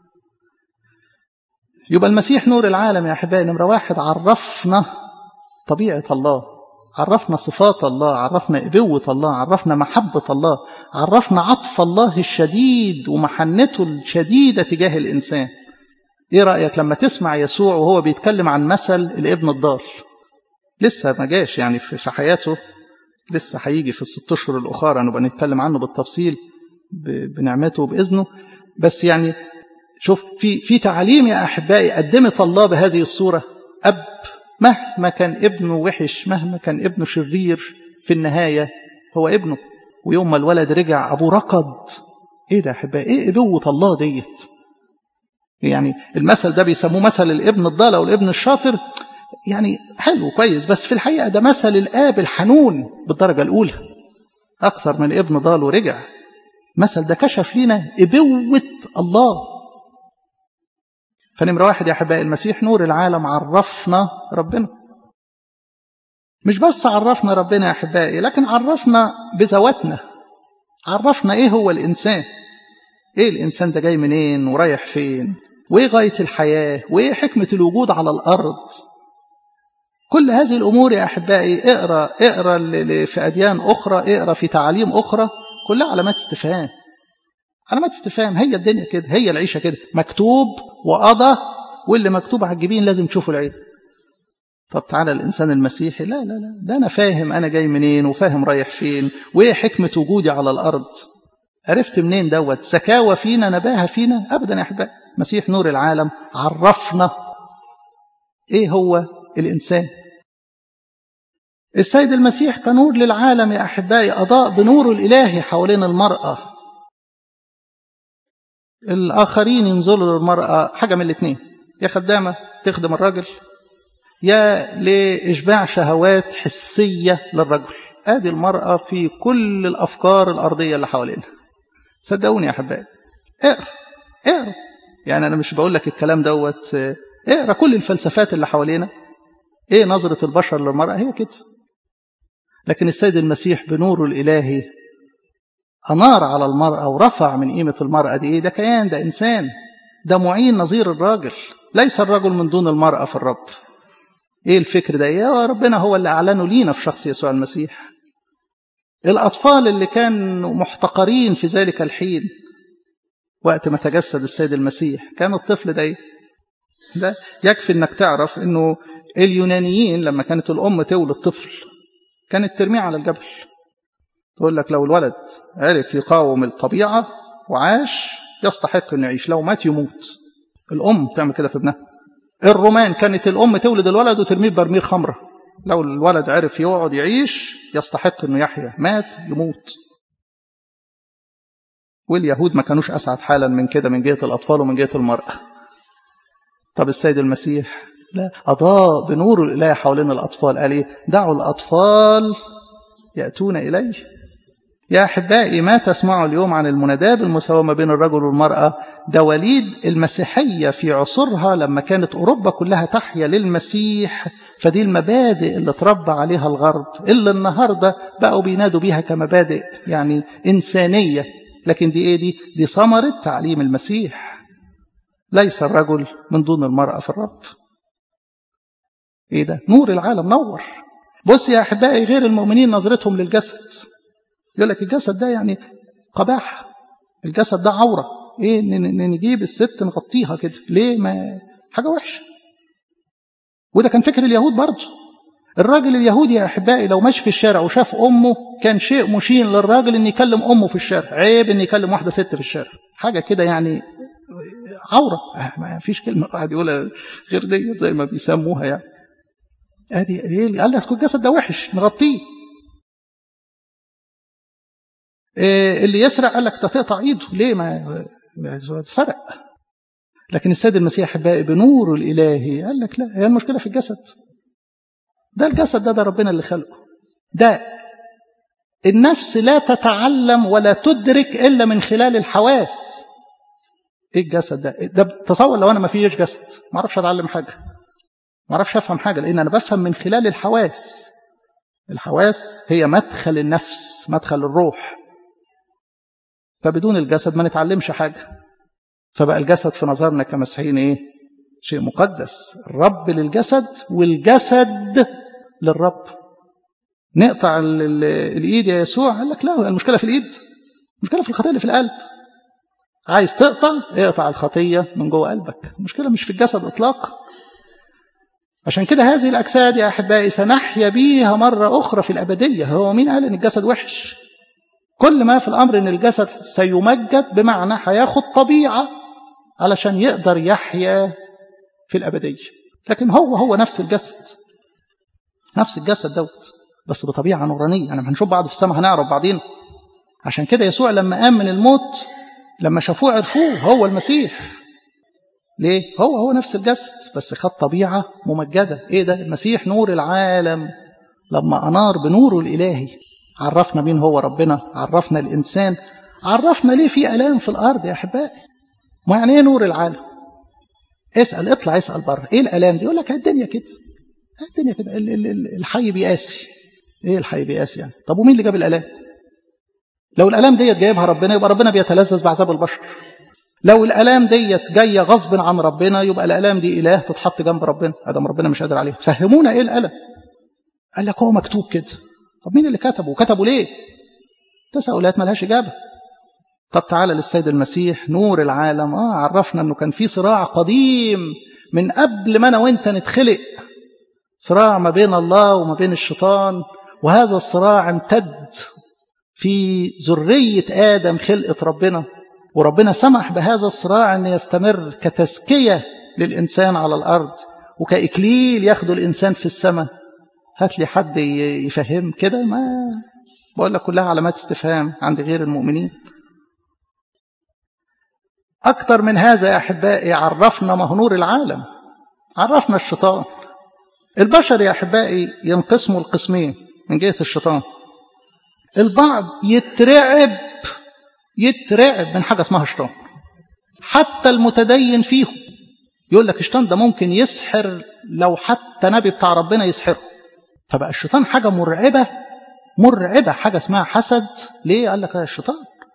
يبقى المسيح نور العالم يا احبائي نمره واحد عرفنا طبيعه الله عرفنا صفات الله عرفنا ابوه الله عرفنا محبه الله عرفنا عطف الله الشديد ومحنته الشديده تجاه الانسان ايه رايك لما تسمع يسوع وهو بيتكلم عن مثل الابن الضال لسه ما جاش يعني في حياته لسه هيجي في الست اشهر الاخرى نبقى نتكلم عنه بالتفصيل بنعمته وباذنه بس يعني شوف في في تعاليم يا احبائي قدمت الله بهذه الصوره اب مهما كان ابنه وحش مهما كان ابنه شرير في النهايه هو ابنه ويوم ما الولد رجع ابوه ركض ايه ده يا احبائي ايه ابوه الله ديت يعني المثل ده بيسموه مثل الابن الضال او الابن الشاطر يعني حلو كويس بس في الحقيقه ده مثل الاب الحنون بالدرجه الاولى اكثر من ابن ضال ورجع المثل ده كشف لنا ابوه الله فنمرة واحد يا أحبائي المسيح نور العالم عرفنا ربنا مش بس عرفنا ربنا يا أحبائي لكن عرفنا بذواتنا عرفنا إيه هو الإنسان إيه الإنسان ده جاي منين ورايح فين وإيه غاية الحياة وإيه حكمة الوجود على الأرض كل هذه الأمور يا أحبائي اقرأ اقرأ في أديان أخرى اقرأ في تعاليم أخرى كلها علامات استفهام علامات استفهام هي الدنيا كده هي العيشة كده مكتوب وقضى واللي مكتوب على الجبين لازم تشوفوا العين طب تعالى الإنسان المسيحي لا لا لا ده أنا فاهم أنا جاي منين وفاهم رايح فين وإيه حكمة وجودي على الأرض عرفت منين دوت سكاوى فينا نباهة فينا أبدا يا أحبائي مسيح نور العالم عرفنا إيه هو الإنسان السيد المسيح كنور للعالم يا أحبائي أضاء بنوره الإلهي حوالين المرأة الآخرين ينظروا للمرأة حاجة من الاثنين يا خدامة تخدم الراجل يا لإشباع شهوات حسية للرجل آدي المرأة في كل الأفكار الأرضية اللي حوالينا صدقوني يا أحبائي اقرأ اقرأ يعني أنا مش بقول لك الكلام دوت اقرأ كل الفلسفات اللي حوالينا ايه نظرة البشر للمرأة هي كده لكن السيد المسيح بنوره الإلهي أنار على المرأة ورفع من قيمة المرأة دي إيه ده كيان ده إنسان ده معين نظير الراجل ليس الرجل من دون المرأة في الرب إيه الفكر ده يا ربنا هو اللي أعلنه لينا في شخص يسوع المسيح الأطفال اللي كانوا محتقرين في ذلك الحين وقت ما تجسد السيد المسيح كان الطفل ده إيه؟ ده يكفي انك تعرف انه اليونانيين لما كانت الأم تولد طفل كانت ترميه على الجبل تقول لك لو الولد عرف يقاوم الطبيعة وعاش يستحق انه يعيش لو مات يموت الأم تعمل كده في ابنها الرومان كانت الأم تولد الولد وترميه ببرميل خمرة لو الولد عرف يقعد يعيش يستحق انه يحيا مات يموت واليهود ما كانوش أسعد حالا من كده من جهة الأطفال ومن جهة المرأة طب السيد المسيح لا أضاء بنور الإله حوالين الأطفال قال إيه دعوا الأطفال يأتون إليه يا أحبائي ما تسمعوا اليوم عن المناداة بالمساواة ما بين الرجل والمرأة ده وليد المسيحية في عصرها لما كانت أوروبا كلها تحيا للمسيح فدي المبادئ اللي تربى عليها الغرب اللي النهاردة بقوا بينادوا بيها كمبادئ يعني إنسانية لكن دي إيه دي دي ثمرة تعليم المسيح ليس الرجل من دون المرأة في الرب إيه ده نور العالم نور بص يا أحبائي غير المؤمنين نظرتهم للجسد يقول لك الجسد ده يعني قباحة الجسد ده عورة ايه نجيب الست نغطيها كده ليه ما حاجة وحشة وده كان فكر اليهود برضه الراجل اليهودي يا أحبائي لو ماشي في الشارع وشاف أمه كان شيء مشين للراجل إن يكلم أمه في الشارع عيب إن يكلم واحدة ست في الشارع حاجة كده يعني عورة ما فيش كلمة واحد يقولها غير ديت زي ما بيسموها يعني ادي ايه قال لي اسكت الجسد ده وحش نغطيه إيه اللي يسرق قال لك تقطع ايده ليه ما سرق لكن السيد المسيح احبائي بنوره الالهي قال لك لا هي المشكله في الجسد ده الجسد ده ده ربنا اللي خلقه ده النفس لا تتعلم ولا تدرك الا من خلال الحواس ايه الجسد ده ده تصور لو انا ما فيش جسد ما اعرفش اتعلم حاجه ما اعرفش افهم حاجه لان انا بفهم من خلال الحواس الحواس هي مدخل النفس مدخل الروح فبدون الجسد ما نتعلمش حاجه فبقى الجسد في نظرنا كمسيحيين ايه شيء مقدس الرب للجسد والجسد للرب نقطع الايد يا يسوع قال لك لا المشكله في الايد المشكله في الخطيه اللي في القلب عايز تقطع اقطع الخطيه من جوه قلبك المشكله مش في الجسد اطلاقا عشان كده هذه الأجساد يا أحبائي سنحيا بيها مرة أخرى في الأبدية هو مين قال إن الجسد وحش كل ما في الأمر إن الجسد سيمجد بمعنى هياخد طبيعة علشان يقدر يحيا في الأبدية لكن هو هو نفس الجسد نفس الجسد دوت بس بطبيعة نورانية يعني هنشوف بعض في السماء هنعرف بعضين عشان كده يسوع لما قام من الموت لما شافوه عرفوه هو المسيح ليه؟ هو هو نفس الجسد بس خد طبيعة ممجدة ايه ده؟ المسيح نور العالم لما أنار بنوره الإلهي عرفنا مين هو ربنا عرفنا الإنسان عرفنا ليه في ألام في الأرض يا أحبائي ما يعني ايه نور العالم اسأل اطلع اسأل بره ايه الألام دي يقول لك الدنيا كده الدنيا كده الحي بيقاسي ايه الحي بيقاسي يعني طب ومين اللي جاب الألام لو الألام ديت جايبها ربنا يبقى ربنا بيتلذذ بعذاب البشر لو الالام ديت جايه غصب عن ربنا يبقى الالام دي اله تتحط جنب ربنا ادم ربنا مش قادر عليها فهمونا ايه الالم قال لك هو مكتوب كده طب مين اللي كتبه وكتبه ليه تساؤلات ملهاش اجابه طب تعالى للسيد المسيح نور العالم اه عرفنا انه كان في صراع قديم من قبل ما انا وانت نتخلق صراع ما بين الله وما بين الشيطان وهذا الصراع امتد في ذريه ادم خلقه ربنا وربنا سمح بهذا الصراع أن يستمر كتزكية للإنسان على الأرض وكإكليل ياخده الإنسان في السماء هات لي حد يفهم كده ما بقول لك كلها علامات استفهام عند غير المؤمنين أكتر من هذا يا أحبائي عرفنا ما هو نور العالم عرفنا الشيطان البشر يا أحبائي ينقسموا القسمين من جهة الشيطان البعض يترعب يترعب من حاجة اسمها شيطان حتى المتدين فيهم يقول لك الشيطان ده ممكن يسحر لو حتى نبي بتاع ربنا يسحره فبقى الشيطان حاجة مرعبة مرعبة حاجة اسمها حسد ليه قال لك الشيطان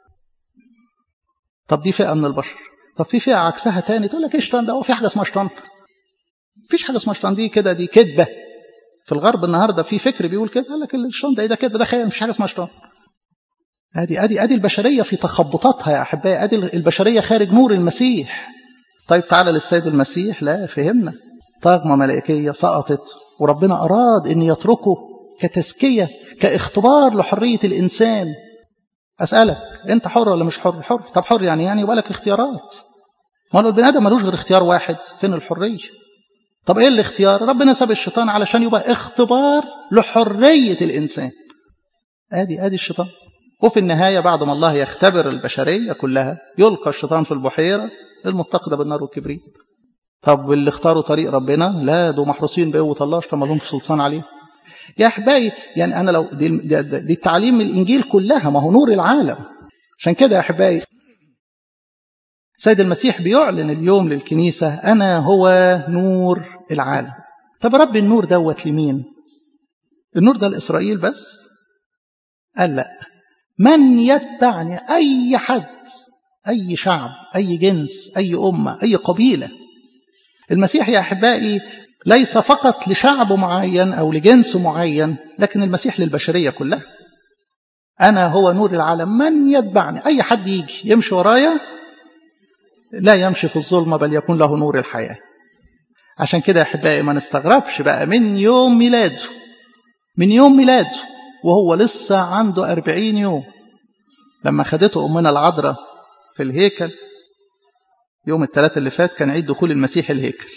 طب دي فئة من البشر طب في فئة عكسها تاني تقول لك ايه الشيطان ده هو في حاجة اسمها شيطان مفيش حاجة اسمها شيطان دي كده دي كذبة في الغرب النهارده في فكر بيقول كده قال لك الشيطان ده ايه ده كده ده خيال مفيش حاجة اسمها شيطان ادي ادي ادي البشريه في تخبطاتها يا احبائي ادي البشريه خارج نور المسيح طيب تعالى للسيد المسيح لا فهمنا طاقمة ملائكية سقطت وربنا أراد أن يتركه كتزكية كاختبار لحرية الإنسان أسألك أنت حر ولا مش حر حر طب حر يعني يعني يبقى لك اختيارات ما هو البني آدم ملوش غير اختيار واحد فين الحرية طب إيه الاختيار ربنا ساب الشيطان علشان يبقى اختبار لحرية الإنسان آدي آدي الشيطان وفي النهاية بعد ما الله يختبر البشرية كلها يلقى الشيطان في البحيرة المتقدة بالنار والكبريت طب اللي اختاروا طريق ربنا لا دول محروسين بقوة الله عشان ما لهمش سلطان عليه يا احبائي يعني انا لو دي, دي, دي التعليم من الانجيل كلها ما هو نور العالم عشان كده يا احبائي سيد المسيح بيعلن اليوم للكنيسة أنا هو نور العالم طب رب النور دوت لمين النور ده لإسرائيل بس قال لا من يتبعني أي حد أي شعب أي جنس أي أمة أي قبيلة المسيح يا أحبائي ليس فقط لشعب معين أو لجنس معين لكن المسيح للبشرية كلها أنا هو نور العالم من يتبعني أي حد يجي يمشي ورايا لا يمشي في الظلمة بل يكون له نور الحياة عشان كده يا أحبائي ما نستغربش بقى من يوم ميلاده من يوم ميلاده وهو لسه عنده أربعين يوم لما خدته أمنا العذراء في الهيكل يوم الثلاثة اللي فات كان عيد دخول المسيح الهيكل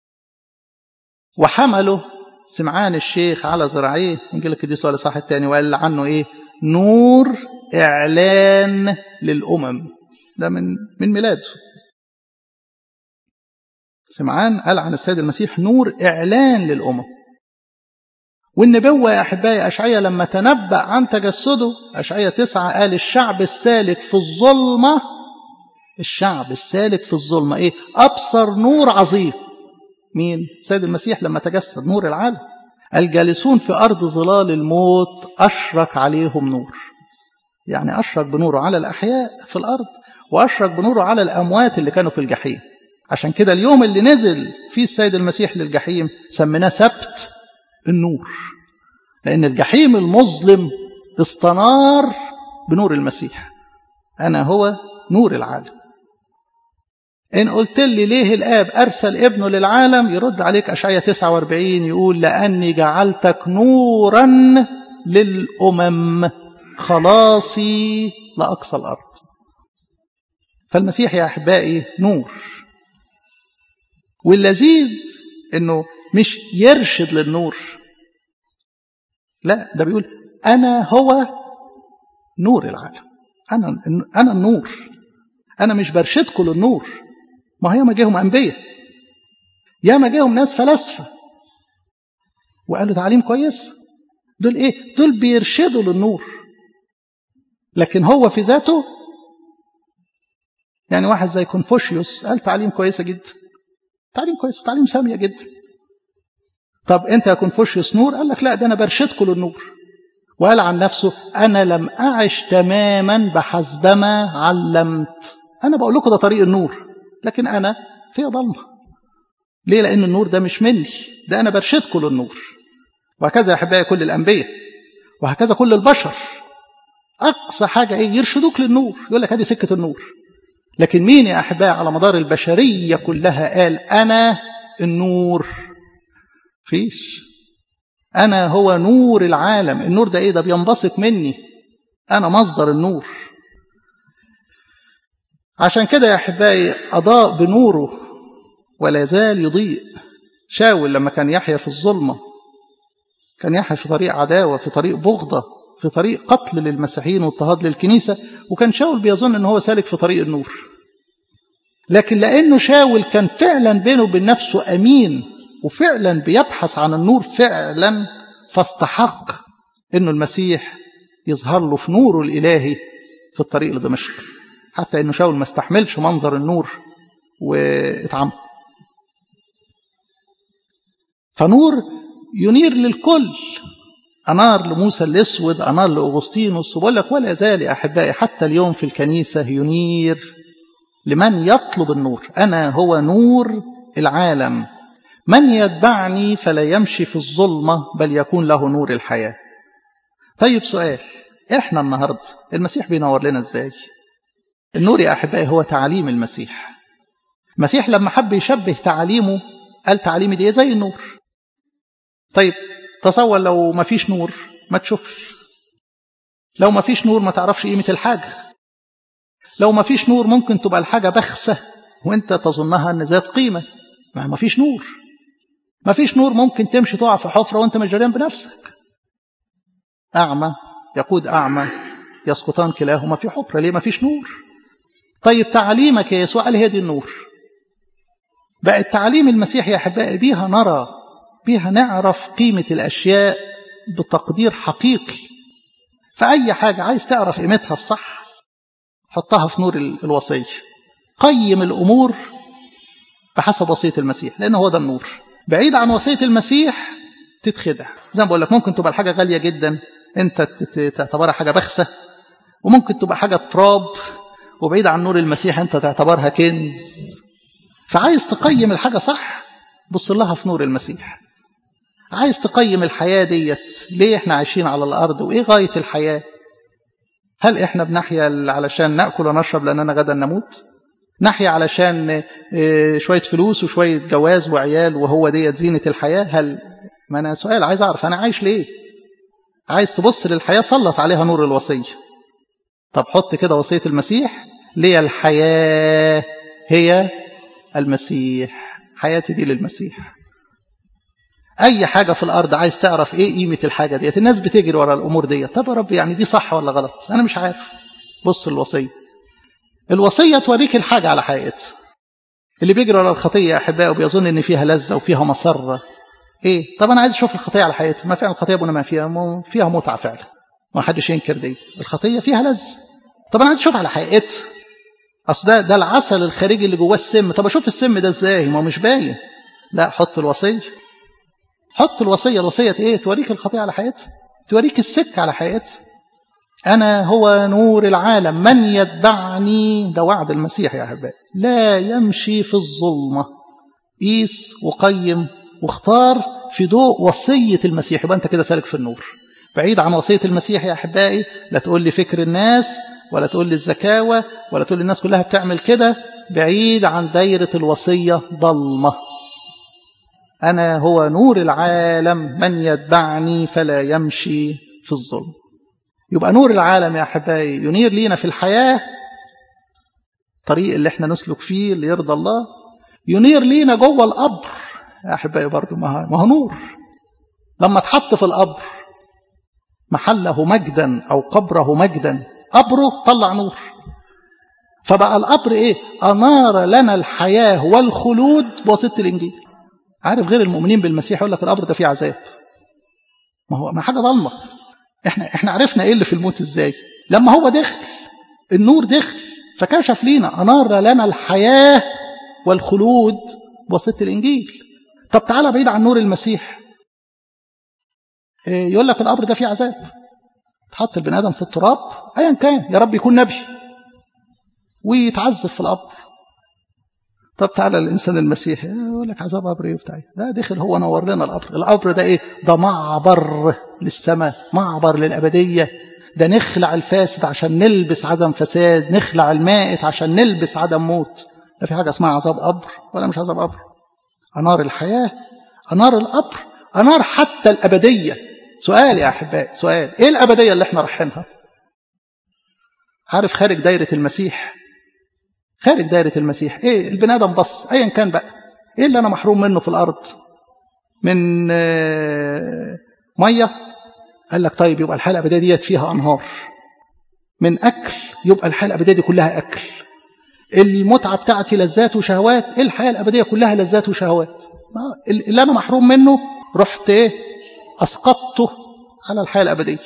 وحمله سمعان الشيخ على ذراعيه انجيل القديس ولا صح الثاني وقال عنه ايه نور اعلان للامم ده من من ميلاده سمعان قال عن السيد المسيح نور اعلان للامم والنبوة يا أحبائي أشعية لما تنبأ عن تجسده أشعية تسعة قال الشعب السالك في الظلمة الشعب السالك في الظلمة إيه أبصر نور عظيم مين سيد المسيح لما تجسد نور العالم الجالسون في أرض ظلال الموت أشرق عليهم نور يعني أشرق بنوره على الأحياء في الأرض وأشرق بنوره على الأموات اللي كانوا في الجحيم عشان كده اليوم اللي نزل فيه السيد المسيح للجحيم سميناه سبت النور لأن الجحيم المظلم استنار بنور المسيح أنا هو نور العالم إن قلت لي ليه الآب أرسل ابنه للعالم يرد عليك أشعية 49 يقول لأني جعلتك نورا للأمم خلاصي لأقصى الأرض فالمسيح يا أحبائي نور واللذيذ أنه مش يرشد للنور لا ده بيقول أنا هو نور العالم أنا أنا النور أنا مش برشدكم للنور ما هي ما جاهم أنبياء يا ما جاهم ناس فلاسفة وقالوا تعليم كويس دول إيه دول بيرشدوا للنور لكن هو في ذاته يعني واحد زي كونفوشيوس قال تعليم كويسة جدا تعليم كويس وتعليم سامية جدا طب انت يا كونفوشيوس نور قال لك لا ده انا برشدكم للنور وقال عن نفسه انا لم اعش تماما بحسبما علمت انا بقول لكم ده طريق النور لكن انا في ضلمه ليه لان النور ده مش مني ده انا برشدكم للنور وهكذا يا احبائي كل الانبياء وهكذا كل البشر اقصى حاجه ايه يرشدوك للنور يقول لك هذه سكه النور لكن مين يا احبائي على مدار البشريه كلها قال انا النور فيش أنا هو نور العالم النور ده إيه ده بينبسط مني أنا مصدر النور عشان كده يا أحبائي أضاء بنوره ولا يزال يضيء شاول لما كان يحيا في الظلمة كان يحيا في طريق عداوة في طريق بغضة في طريق قتل للمسيحيين واضطهاد للكنيسة وكان شاول بيظن أنه هو سالك في طريق النور لكن لأنه شاول كان فعلا بينه وبين نفسه أمين وفعلا بيبحث عن النور فعلا فاستحق انه المسيح يظهر له في نوره الالهي في الطريق لدمشق حتى انه شاول ما استحملش منظر النور واتعمى فنور ينير للكل أنار لموسى الأسود أنار لأغسطينوس وبقول لك ولا يزال يا أحبائي حتى اليوم في الكنيسة ينير لمن يطلب النور أنا هو نور العالم من يتبعني فلا يمشي في الظلمة بل يكون له نور الحياة طيب سؤال احنا النهاردة المسيح بينور لنا ازاي النور يا أحبائي هو تعليم المسيح المسيح لما حب يشبه تعليمه قال تعليمي دي زي النور طيب تصور لو ما فيش نور ما تشوفش لو ما فيش نور ما تعرفش قيمة الحاجة لو ما فيش نور ممكن تبقى الحاجة بخسة وانت تظنها ان ذات قيمة ما فيش نور ما فيش نور ممكن تمشي تقع في حفرة وانت مش جريان بنفسك أعمى يقود أعمى يسقطان كلاهما في حفرة ليه ما فيش نور طيب تعليمك يا يسوع قال هي دي النور بقى التعليم المسيحي يا أحبائي بيها نرى بيها نعرف قيمة الأشياء بتقدير حقيقي فأي حاجة عايز تعرف قيمتها الصح حطها في نور الوصية قيم الأمور بحسب وصية المسيح لأنه هو ده النور بعيد عن وصية المسيح تتخدع زي ما بقول لك ممكن تبقى الحاجة غالية جدا انت تعتبرها حاجة بخسة وممكن تبقى حاجة تراب وبعيد عن نور المسيح انت تعتبرها كنز فعايز تقيم الحاجة صح بص لها في نور المسيح عايز تقيم الحياة ديت ليه احنا عايشين على الأرض وإيه غاية الحياة هل احنا بنحيا علشان نأكل ونشرب لأننا غدا نموت نحيا علشان شوية فلوس وشوية جواز وعيال وهو ديت زينة الحياة هل ما أنا سؤال عايز أعرف أنا عايش ليه عايز تبص للحياة سلط عليها نور الوصية طب حط كده وصية المسيح ليه الحياة هي المسيح حياتي دي للمسيح اي حاجه في الارض عايز تعرف ايه قيمه الحاجه ديت الناس بتجري ورا الامور ديت طب يا رب يعني دي صح ولا غلط انا مش عارف بص الوصيه الوصيه توريك الحاجه على حقيقتها اللي بيجري ورا الخطيه يا احبائي وبيظن ان فيها لذه وفيها مسره ايه طب انا عايز اشوف الخطيه على حقيقتها ما فعلا الخطيه ابونا ما فيها مو فيها متعه فعلا ما حدش ينكر ديت الخطيه فيها لذه طب انا عايز اشوف على حقيقتها اصل ده ده العسل الخارجي اللي جواه السم طب اشوف السم ده ازاي ما هو مش باين لا حط الوصيه حط الوصيه الوصيه ايه توريك الخطيه على حقيقتها توريك السك على حقيقتها انا هو نور العالم من يتبعني ده وعد المسيح يا احبائي لا يمشي في الظلمه قيس وقيم واختار في ضوء وصيه المسيح يبقى انت كده سالك في النور بعيد عن وصيه المسيح يا احبائي لا تقول لي فكر الناس ولا تقول لي الزكاوة ولا تقول لي الناس كلها بتعمل كده بعيد عن دايرة الوصية ضلمة أنا هو نور العالم من يتبعني فلا يمشي في الظلم يبقى نور العالم يا أحبائي ينير لينا في الحياة الطريق اللي احنا نسلك فيه اللي يرضى الله ينير لينا جوه القبر يا أحبائي برضه ما هو نور لما اتحط في القبر محله مجدا أو قبره مجدا قبره طلع نور فبقى القبر ايه انار لنا الحياه والخلود بواسطه الانجيل عارف غير المؤمنين بالمسيح يقول لك القبر ده فيه عذاب ما هو ما حاجه ضلمه احنا احنا عرفنا ايه اللي في الموت ازاي لما هو دخل النور دخل فكشف لينا انار لنا الحياه والخلود بواسطه الانجيل طب تعالى بعيد عن نور المسيح إيه يقول لك القبر ده فيه عذاب تحط البني ادم في التراب ايا كان يا رب يكون نبي ويتعذب في القبر طب تعالى الانسان المسيحي يقول لك عذاب قبر ايه بتاعي ده دخل هو نور لنا القبر القبر ده ايه ده معبر للسماء معبر للابديه ده نخلع الفاسد عشان نلبس عدم فساد نخلع المائت عشان نلبس عدم موت لا في حاجه اسمها عذاب قبر ولا مش عذاب قبر انار الحياه انار القبر انار حتى الابديه سؤال يا احبائي سؤال ايه الابديه اللي احنا رايحينها عارف خارج دايره المسيح خارج دايره المسيح ايه البني ادم بص ايا كان بقى ايه اللي انا محروم منه في الارض من ميه قال لك طيب يبقى الحياه الابديه ديت فيها انهار من اكل يبقى الحياه الابديه دي كلها اكل المتعه بتاعتي لذات وشهوات ايه الحياه الابديه كلها لذات وشهوات اللي انا محروم منه رحت ايه أسقطته على الحياة الأبدية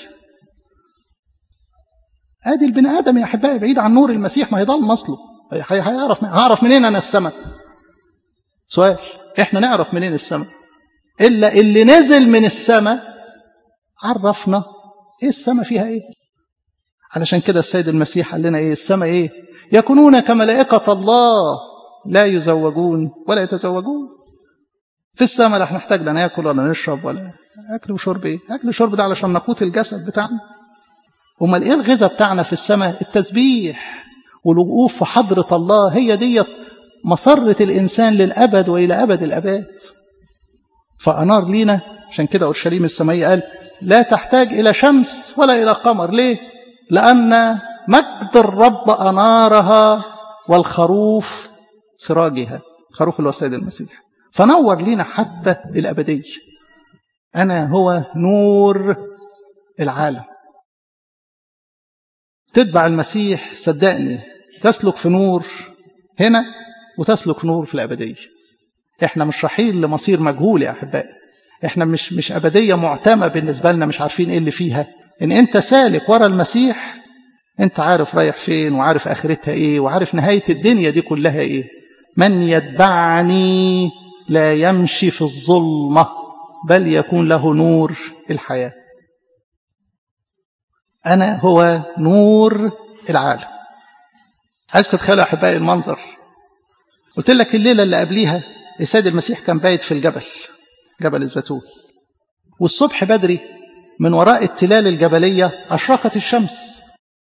ادي البني آدم يا أحبائي بعيد عن نور المسيح ما هيضل مصله هيعرف هعرف منين أنا السماء سؤال إحنا نعرف منين السماء إلا اللي نزل من السماء عرفنا إيه السماء فيها إيه علشان كده السيد المسيح قال لنا إيه السماء إيه يكونون كملائكة الله لا يزوجون ولا يتزوجون في السماء لا هنحتاج لا ناكل ولا نشرب ولا اكل وشرب ايه اكل وشرب ده علشان نقوت الجسد بتاعنا امال ايه الغذاء بتاعنا في السماء التسبيح والوقوف في حضره الله هي ديت مسرة الإنسان للأبد وإلى أبد الأباد فأنار لينا عشان كده أورشليم السمائية قال لا تحتاج إلى شمس ولا إلى قمر ليه؟ لأن مجد الرب أنارها والخروف سراجها خروف الوسيد المسيح فنور لينا حتى الأبدية أنا هو نور العالم تتبع المسيح صدقني تسلك في نور هنا وتسلك نور في الأبدية احنا مش رايحين لمصير مجهول يا أحبائي احنا مش مش أبدية معتمة بالنسبة لنا مش عارفين ايه اللي فيها ان انت سالك ورا المسيح انت عارف رايح فين وعارف اخرتها ايه وعارف نهاية الدنيا دي كلها ايه من يتبعني لا يمشي في الظلمة بل يكون له نور الحياة أنا هو نور العالم عايزكم تتخيلوا أحبائي المنظر قلت لك الليلة اللي قبليها السيد المسيح كان بايت في الجبل جبل الزيتون والصبح بدري من وراء التلال الجبلية أشرقت الشمس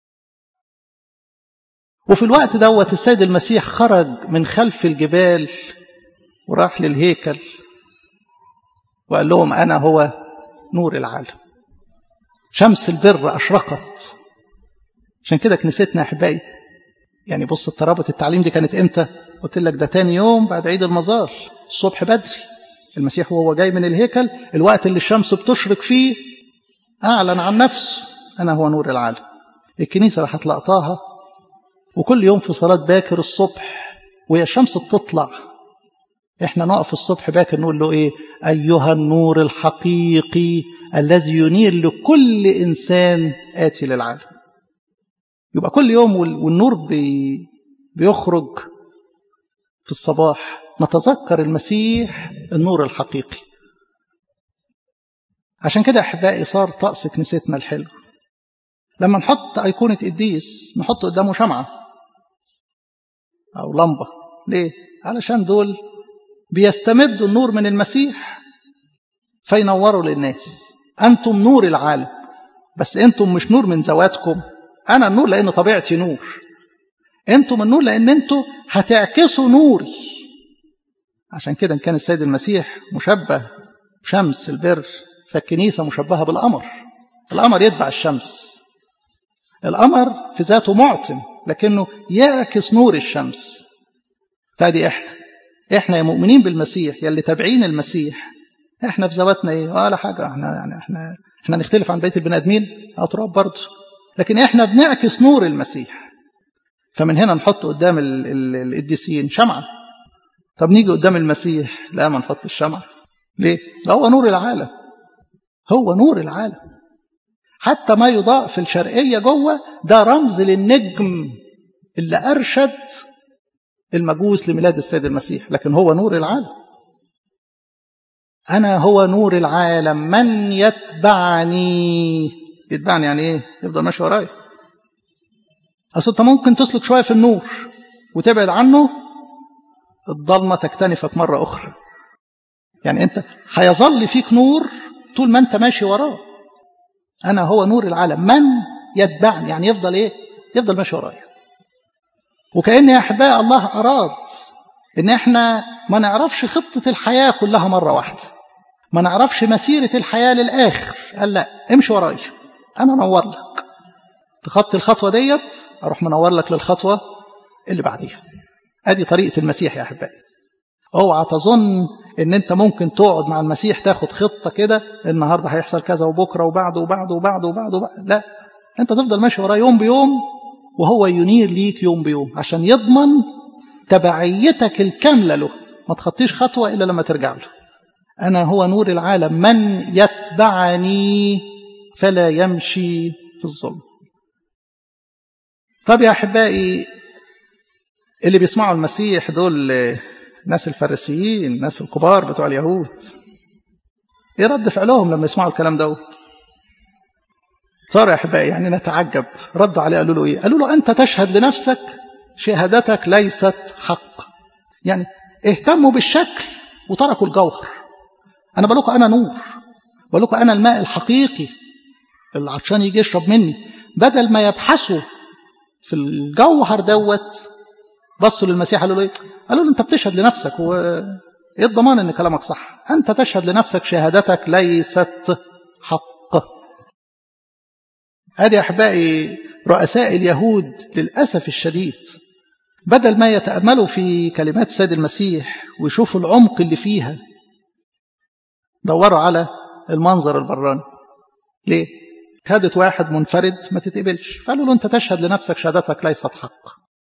وفي الوقت دوت السيد المسيح خرج من خلف الجبال وراح للهيكل وقال لهم أنا هو نور العالم شمس البر أشرقت عشان كده كنيستنا أحبائي يعني بص الترابط التعليم دي كانت إمتى قلت لك ده تاني يوم بعد عيد المزار الصبح بدري المسيح وهو جاي من الهيكل الوقت اللي الشمس بتشرق فيه أعلن عن نفسه أنا هو نور العالم الكنيسة راح تلقطاها وكل يوم في صلاة باكر الصبح وهي الشمس بتطلع احنا نقف الصبح باكر نقول له ايه ايها النور الحقيقي الذي ينير لكل انسان اتي للعالم يبقى كل يوم والنور بي بيخرج في الصباح نتذكر المسيح النور الحقيقي عشان كده احبائي صار طقس كنيستنا الحلو لما نحط ايقونه قديس نحط قدامه شمعه او لمبه ليه علشان دول بيستمدوا النور من المسيح فينوروا للناس أنتم نور العالم بس أنتم مش نور من ذواتكم أنا النور لأن طبيعتي نور أنتم النور لأن أنتم هتعكسوا نوري عشان كده كان السيد المسيح مشبه شمس البر فالكنيسة مشبهة بالقمر القمر يتبع الشمس القمر في ذاته معتم لكنه يعكس نور الشمس فادي احنا احنا يا مؤمنين بالمسيح يا اللي تابعين المسيح احنا في ذواتنا ايه ولا حاجه احنا يعني احنا احنا نختلف عن بقيه البني ادمين اطراب برضه لكن احنا بنعكس نور المسيح فمن هنا نحط قدام القديسين شمعه طب نيجي قدام المسيح لا ما نحط الشمعه ليه ده هو نور العالم هو نور العالم حتى ما يضاء في الشرقيه جوه ده رمز للنجم اللي ارشد المجوس لميلاد السيد المسيح لكن هو نور العالم أنا هو نور العالم من يتبعني يتبعني يعني إيه يفضل ماشي ورايا أصل أنت ممكن تسلك شوية في النور وتبعد عنه الضلمة تكتنفك مرة أخرى يعني أنت هيظل فيك نور طول ما أنت ماشي وراه أنا هو نور العالم من يتبعني يعني يفضل إيه يفضل ماشي ورايا وكأن يا أحباء الله أراد إن إحنا ما نعرفش خطة الحياة كلها مرة واحدة ما نعرفش مسيرة الحياة للآخر قال لا امشي ورايا أنا أنور لك تخطي الخطوة ديت أروح منور لك للخطوة اللي بعديها أدي طريقة المسيح يا أحبائي اوعى تظن ان انت ممكن تقعد مع المسيح تاخد خطة كده النهاردة هيحصل كذا وبكرة وبعده وبعده وبعده وبعده, وبعده. لا انت تفضل ماشي وراه يوم بيوم وهو ينير ليك يوم بيوم عشان يضمن تبعيتك الكاملة له ما تخطيش خطوة إلا لما ترجع له أنا هو نور العالم من يتبعني فلا يمشي في الظلم طب يا أحبائي اللي بيسمعوا المسيح دول ناس الفارسيين ناس الكبار بتوع اليهود ايه رد فعلهم لما يسمعوا الكلام دوت صار يا احبائي يعني نتعجب ردوا عليه قالوا له ايه قالوا له انت تشهد لنفسك شهادتك ليست حق يعني اهتموا بالشكل وتركوا الجوهر انا بقول لكم انا نور بقول لكم انا الماء الحقيقي اللي عطشان يجي يشرب مني بدل ما يبحثوا في الجوهر دوت بصوا للمسيح قالوا له ايه قالوا له انت بتشهد لنفسك و ايه الضمان ان كلامك صح انت تشهد لنفسك شهادتك ليست حق هذه احبائي رؤساء اليهود للاسف الشديد بدل ما يتاملوا في كلمات السيد المسيح ويشوفوا العمق اللي فيها دوروا على المنظر البراني ليه شهادة واحد منفرد ما تتقبلش فقالوا له انت تشهد لنفسك شهادتك ليست حق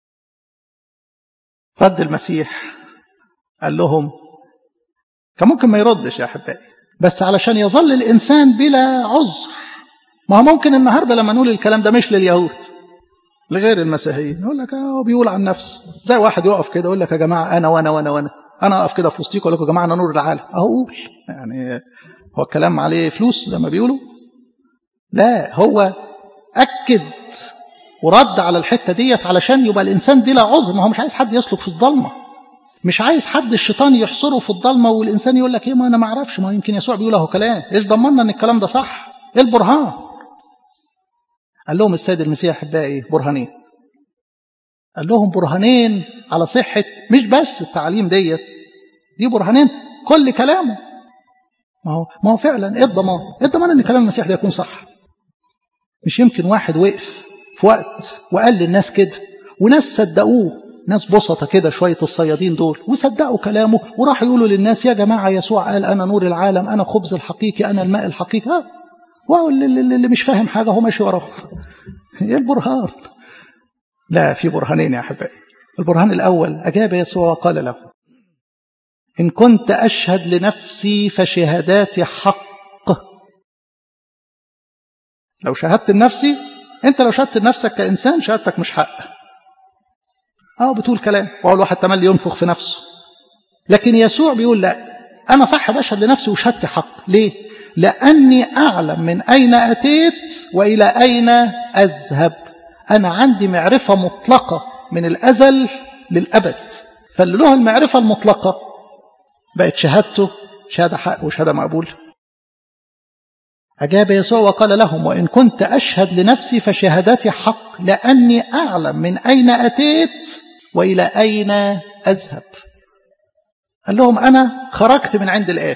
رد المسيح قال لهم كان ممكن ما يردش يا احبائي بس علشان يظل الانسان بلا عذر ما هو ممكن النهارده لما نقول الكلام ده مش لليهود لغير المسيحيين يقول لك هو بيقول عن نفسه زي واحد يقف كده يقول لك يا جماعه انا وانا وانا وانا انا اقف كده في وسطيكم اقول لكم يا جماعه انا نور العالم اقول يعني هو الكلام عليه فلوس زي ما بيقولوا لا هو اكد ورد على الحته ديت علشان يبقى الانسان بلا عذر ما هو مش عايز حد يسلك في الضلمه مش عايز حد الشيطان يحصره في الضلمه والانسان يقول لك ايه ما انا ما اعرفش ما يمكن يسوع بيقول اهو كلام ايش ضمننا ان الكلام ده صح ايه البرهان قال لهم السيد المسيح احبائي برهانين قال لهم برهانين على صحه مش بس التعليم ديت دي برهانين كل كلامه ما هو ما هو فعلا ايه الضمان؟ ايه الضمان ان كلام المسيح ده يكون صح؟ مش يمكن واحد وقف في وقت وقال للناس كده وناس صدقوه ناس بسطة كده شوية الصيادين دول وصدقوا كلامه وراح يقولوا للناس يا جماعة يسوع قال أنا نور العالم أنا خبز الحقيقي أنا الماء الحقيقي ها اللي مش فاهم حاجة هو ماشي وراه ايه البرهان لا في برهانين يا أحبائي البرهان الأول أجاب يسوع وقال له إن كنت أشهد لنفسي فشهاداتي حق لو شهدت لنفسي أنت لو شهدت لنفسك كإنسان شهادتك مش حق أه بتقول كلام وأول واحد تملي ينفخ في نفسه لكن يسوع بيقول لا أنا صح بشهد لنفسي وشهادتي حق ليه؟ لأني أعلم من أين أتيت وإلى أين أذهب أنا عندي معرفة مطلقة من الأزل للأبد فاللي له المعرفة المطلقة بقت شهادته شهادة حق وشهادة مقبول أجاب يسوع وقال لهم وإن كنت أشهد لنفسي فشهادتي حق لأني أعلم من أين أتيت وإلى أين أذهب قال لهم أنا خرجت من عند الآب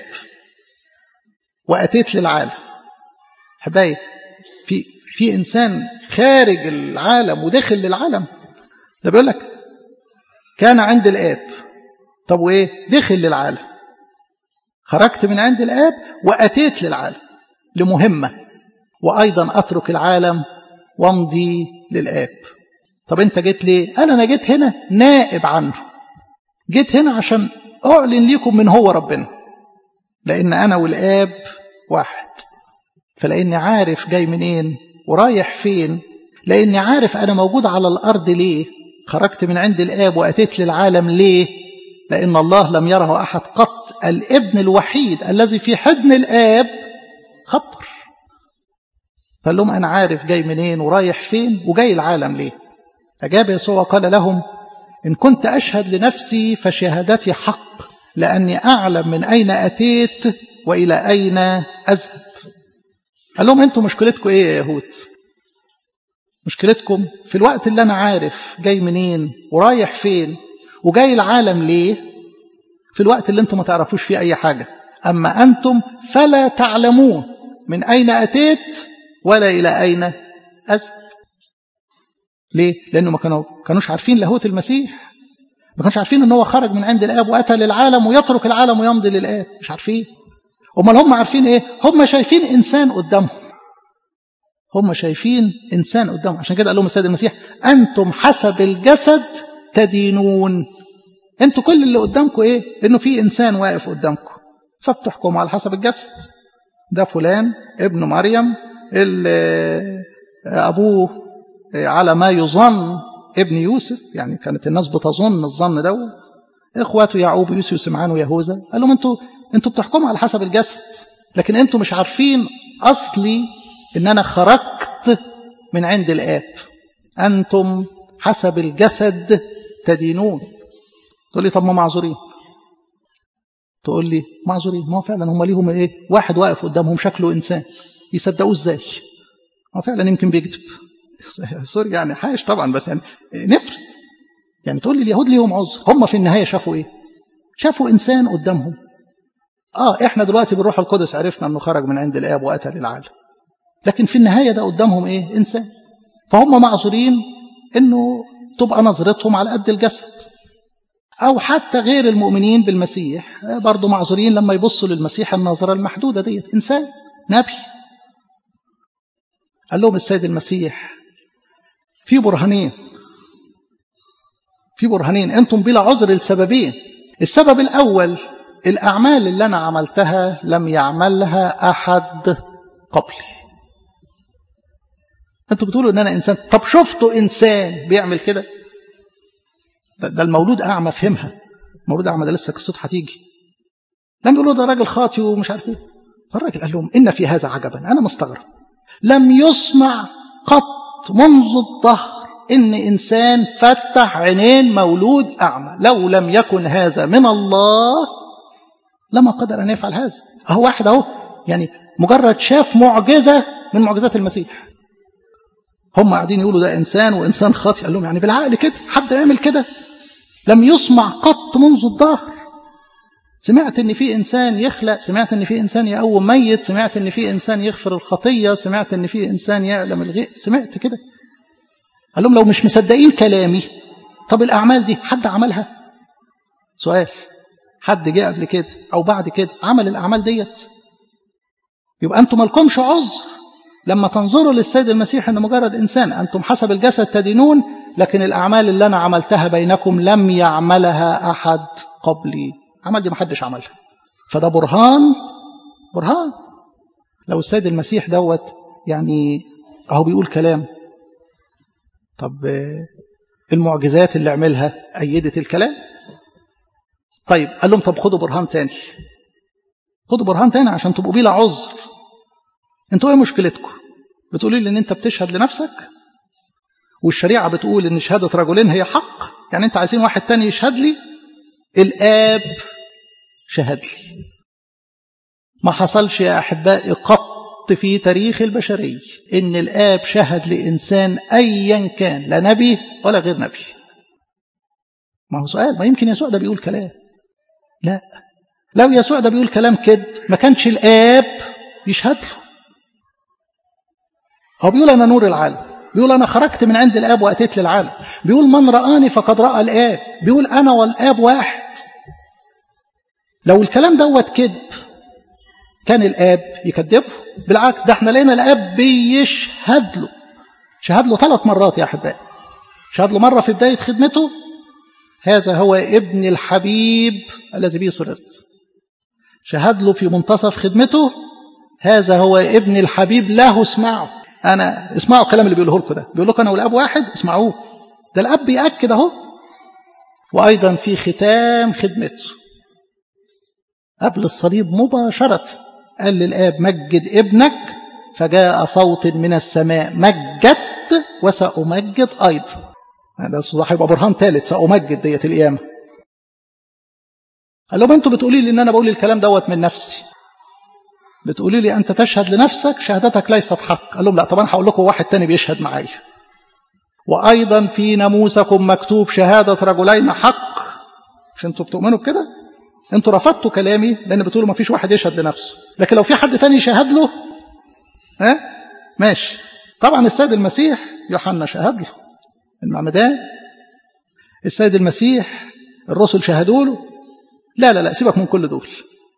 وأتيت للعالم حبايب في في إنسان خارج العالم وداخل للعالم ده بيقول لك كان عند الآب طب وإيه دخل للعالم خرجت من عند الآب وأتيت للعالم لمهمة وأيضا أترك العالم وامضي للآب طب أنت جيت ليه قال أنا جيت هنا نائب عنه جيت هنا عشان أعلن لكم من هو ربنا لأن أنا والآب واحد فلأني عارف جاي منين ورايح فين لأني عارف أنا موجود على الأرض ليه خرجت من عند الآب وأتيت للعالم ليه لأن الله لم يره أحد قط الابن الوحيد الذي في حضن الآب خبر قال لهم أنا عارف جاي منين ورايح فين وجاي العالم ليه أجاب يسوع وقال لهم إن كنت أشهد لنفسي فشهادتي حق لأني أعلم من أين أتيت وإلى أين أذهب قال لهم أنتم مشكلتكم إيه يا يهود مشكلتكم في الوقت اللي أنا عارف جاي منين ورايح فين وجاي العالم ليه في الوقت اللي أنتم ما تعرفوش فيه أي حاجة أما أنتم فلا تعلمون من أين أتيت ولا إلى أين أذهب ليه؟ لأنه ما كانوا كانوش عارفين لاهوت المسيح ما كانوش عارفين ان هو خرج من عند الاب واتى للعالم ويترك العالم ويمضي للاب مش عارفين امال هم عارفين ايه هم شايفين انسان قدامهم هم شايفين انسان قدامهم عشان كده قال لهم السيد المسيح انتم حسب الجسد تدينون انتوا كل اللي قدامكم ايه انه في انسان واقف قدامكم فبتحكموا على حسب الجسد ده فلان ابن مريم اللي ابوه على ما يظن ابن يوسف يعني كانت الناس بتظن الظن دوت اخواته يعقوب ويوسف وسمعان ويهوذا قال لهم انتوا انتوا بتحكموا على حسب الجسد لكن انتوا مش عارفين اصلي ان انا خرجت من عند الاب انتم حسب الجسد تدينون تقول لي طب ما معذورين تقول لي معذورين ما هو فعلا هم ليهم ايه واحد واقف قدامهم شكله انسان يصدقوه ازاي هو فعلا يمكن بيكذب سوري يعني حاش طبعا بس يعني نفرض يعني تقول لي اليهود ليهم عذر هم في النهاية شافوا إيه شافوا إنسان قدامهم آه إحنا دلوقتي بالروح القدس عرفنا أنه خرج من عند الآب وقتل العالم لكن في النهاية ده قدامهم إيه إنسان فهم معذورين أنه تبقى نظرتهم على قد الجسد أو حتى غير المؤمنين بالمسيح برضو معذورين لما يبصوا للمسيح النظرة المحدودة ديت إنسان نبي قال لهم السيد المسيح في برهانين في برهانين أنتم بلا عذر لسببين السبب الأول الأعمال اللي أنا عملتها لم يعملها أحد قبلي أنتوا بتقولوا إن أنا إنسان طب شفتوا إنسان بيعمل كده ده, ده المولود أعمى فهمها المولود أعمى ده لسه قصته هتيجي لم يقولوا ده راجل خاطي ومش عارف ايه فالراجل قال لهم إن في هذا عجبا أنا مستغرب لم يسمع قط منذ الظهر إن إنسان فتح عينين مولود أعمى لو لم يكن هذا من الله لما قدر أن يفعل هذا أهو واحد أهو يعني مجرد شاف معجزة من معجزات المسيح هم قاعدين يقولوا ده إنسان وإنسان خاطئ قال لهم يعني بالعقل كده حد يعمل كده لم يسمع قط منذ الظهر سمعت ان في انسان يخلق سمعت ان في انسان يقوم ميت سمعت ان في انسان يغفر الخطيه سمعت ان في انسان يعلم الغيب سمعت كده قال لهم لو مش مصدقين كلامي طب الاعمال دي حد عملها سؤال حد جه قبل كده او بعد كده عمل الاعمال ديت يبقى انتم مالكمش عذر لما تنظروا للسيد المسيح انه مجرد انسان انتم حسب الجسد تدينون لكن الاعمال اللي انا عملتها بينكم لم يعملها احد قبلي عمل دي محدش عملها فده برهان برهان لو السيد المسيح دوت يعني اهو بيقول كلام طب المعجزات اللي عملها أيدت الكلام طيب قال لهم طب خدوا برهان تاني خدوا برهان تاني عشان تبقوا بلا عذر انتوا ايه مشكلتكم بتقولوا لي ان انت بتشهد لنفسك والشريعة بتقول ان شهادة رجلين هي حق يعني انت عايزين واحد تاني يشهد لي الآب شهد لي ما حصلش يا أحبائي قط في تاريخ البشرية إن الآب شهد لإنسان أيا كان لا نبي ولا غير نبي ما هو سؤال ما يمكن يسوع ده بيقول كلام لا لو يسوع ده بيقول كلام كده ما كانش الآب يشهد له هو بيقول أنا نور العالم بيقول أنا خرجت من عند الآب وأتيت للعالم بيقول من رآني فقد رأى الآب بيقول أنا والآب واحد لو الكلام دوت كذب كان الآب يكذبه بالعكس ده احنا لقينا الآب بيشهد له شهد له ثلاث مرات يا أحبائي شهد له مرة في بداية خدمته هذا هو ابن الحبيب الذي به سررت شهد له في منتصف خدمته هذا هو ابن الحبيب له اسمعوا أنا اسمعوا الكلام اللي بيقوله لكم ده بيقول لكم أنا والأب واحد اسمعوه ده الأب بيأكد أهو وأيضا في ختام خدمته قبل الصليب مباشرة قال للآب مجد ابنك فجاء صوت من السماء مجدت وسأمجد أيضا هذا هيبقى برهان ثالث سأمجد ديت القيامة قال لهم انتوا بتقولي لي ان انا بقول الكلام دوت من نفسي بتقولي لي انت تشهد لنفسك شهادتك ليست حق قال لهم لا طبعا هقول لكم واحد تاني بيشهد معايا وايضا في ناموسكم مكتوب شهاده رجلين حق مش انتوا بتؤمنوا بكده انتوا رفضتوا كلامي لان بتقولوا ما فيش واحد يشهد لنفسه لكن لو في حد تاني يشهد له ها ماشي طبعا السيد المسيح يوحنا شهد له المعمدان السيد المسيح الرسل شهدوا له لا لا لا سيبك من كل دول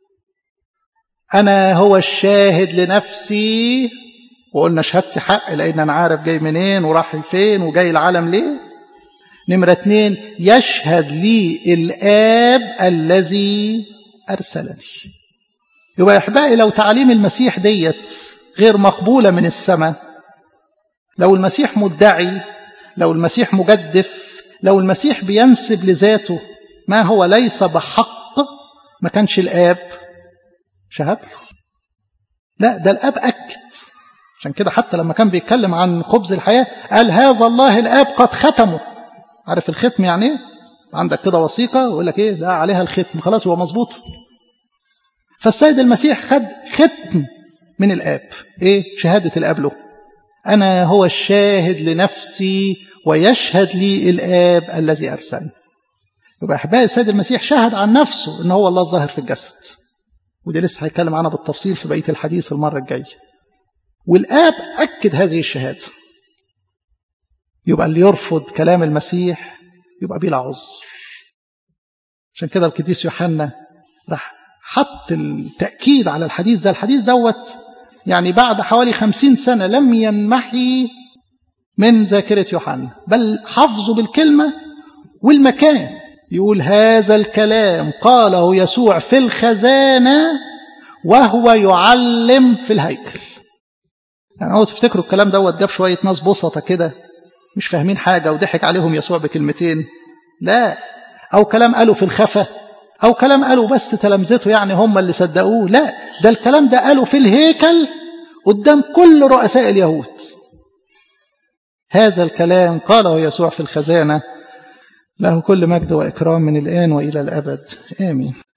أنا هو الشاهد لنفسي وقلنا شهادتي حق لأن أنا عارف جاي منين وراح فين وجاي العالم ليه نمرة اتنين يشهد لي الآب الذي أرسلني يبقى يا أحبائي لو تعاليم المسيح ديت غير مقبولة من السماء لو المسيح مدعي لو المسيح مجدف لو المسيح بينسب لذاته ما هو ليس بحق ما كانش الآب شهد له لا ده الآب أكد عشان كده حتى لما كان بيتكلم عن خبز الحياة قال هذا الله الآب قد ختمه عارف الختم يعني ايه عندك كده وثيقة ويقول لك ايه ده عليها الختم خلاص هو مظبوط فالسيد المسيح خد ختم من الآب ايه شهادة الآب له أنا هو الشاهد لنفسي ويشهد لي الآب الذي أرسلني يبقى أحبائي السيد المسيح شهد عن نفسه إن هو الله الظاهر في الجسد ودي لسه هيتكلم عنها بالتفصيل في بقية الحديث المرة الجاية والآب أكد هذه الشهادة يبقى اللي يرفض كلام المسيح يبقى بلا عذر عشان كده القديس يوحنا راح حط التأكيد على الحديث ده الحديث دوت يعني بعد حوالي خمسين سنة لم ينمحي من ذاكرة يوحنا بل حفظه بالكلمة والمكان يقول هذا الكلام قاله يسوع في الخزانة وهو يعلم في الهيكل يعني هو تفتكروا الكلام دوت جاب شوية ناس بسطة كده مش فاهمين حاجة وضحك عليهم يسوع بكلمتين لا أو كلام قالوا في الخفا أو كلام قالوا بس تلامذته يعني هم اللي صدقوه لا ده الكلام ده قالوا في الهيكل قدام كل رؤساء اليهود هذا الكلام قاله يسوع في الخزانة له كل مجد وإكرام من الآن وإلى الأبد آمين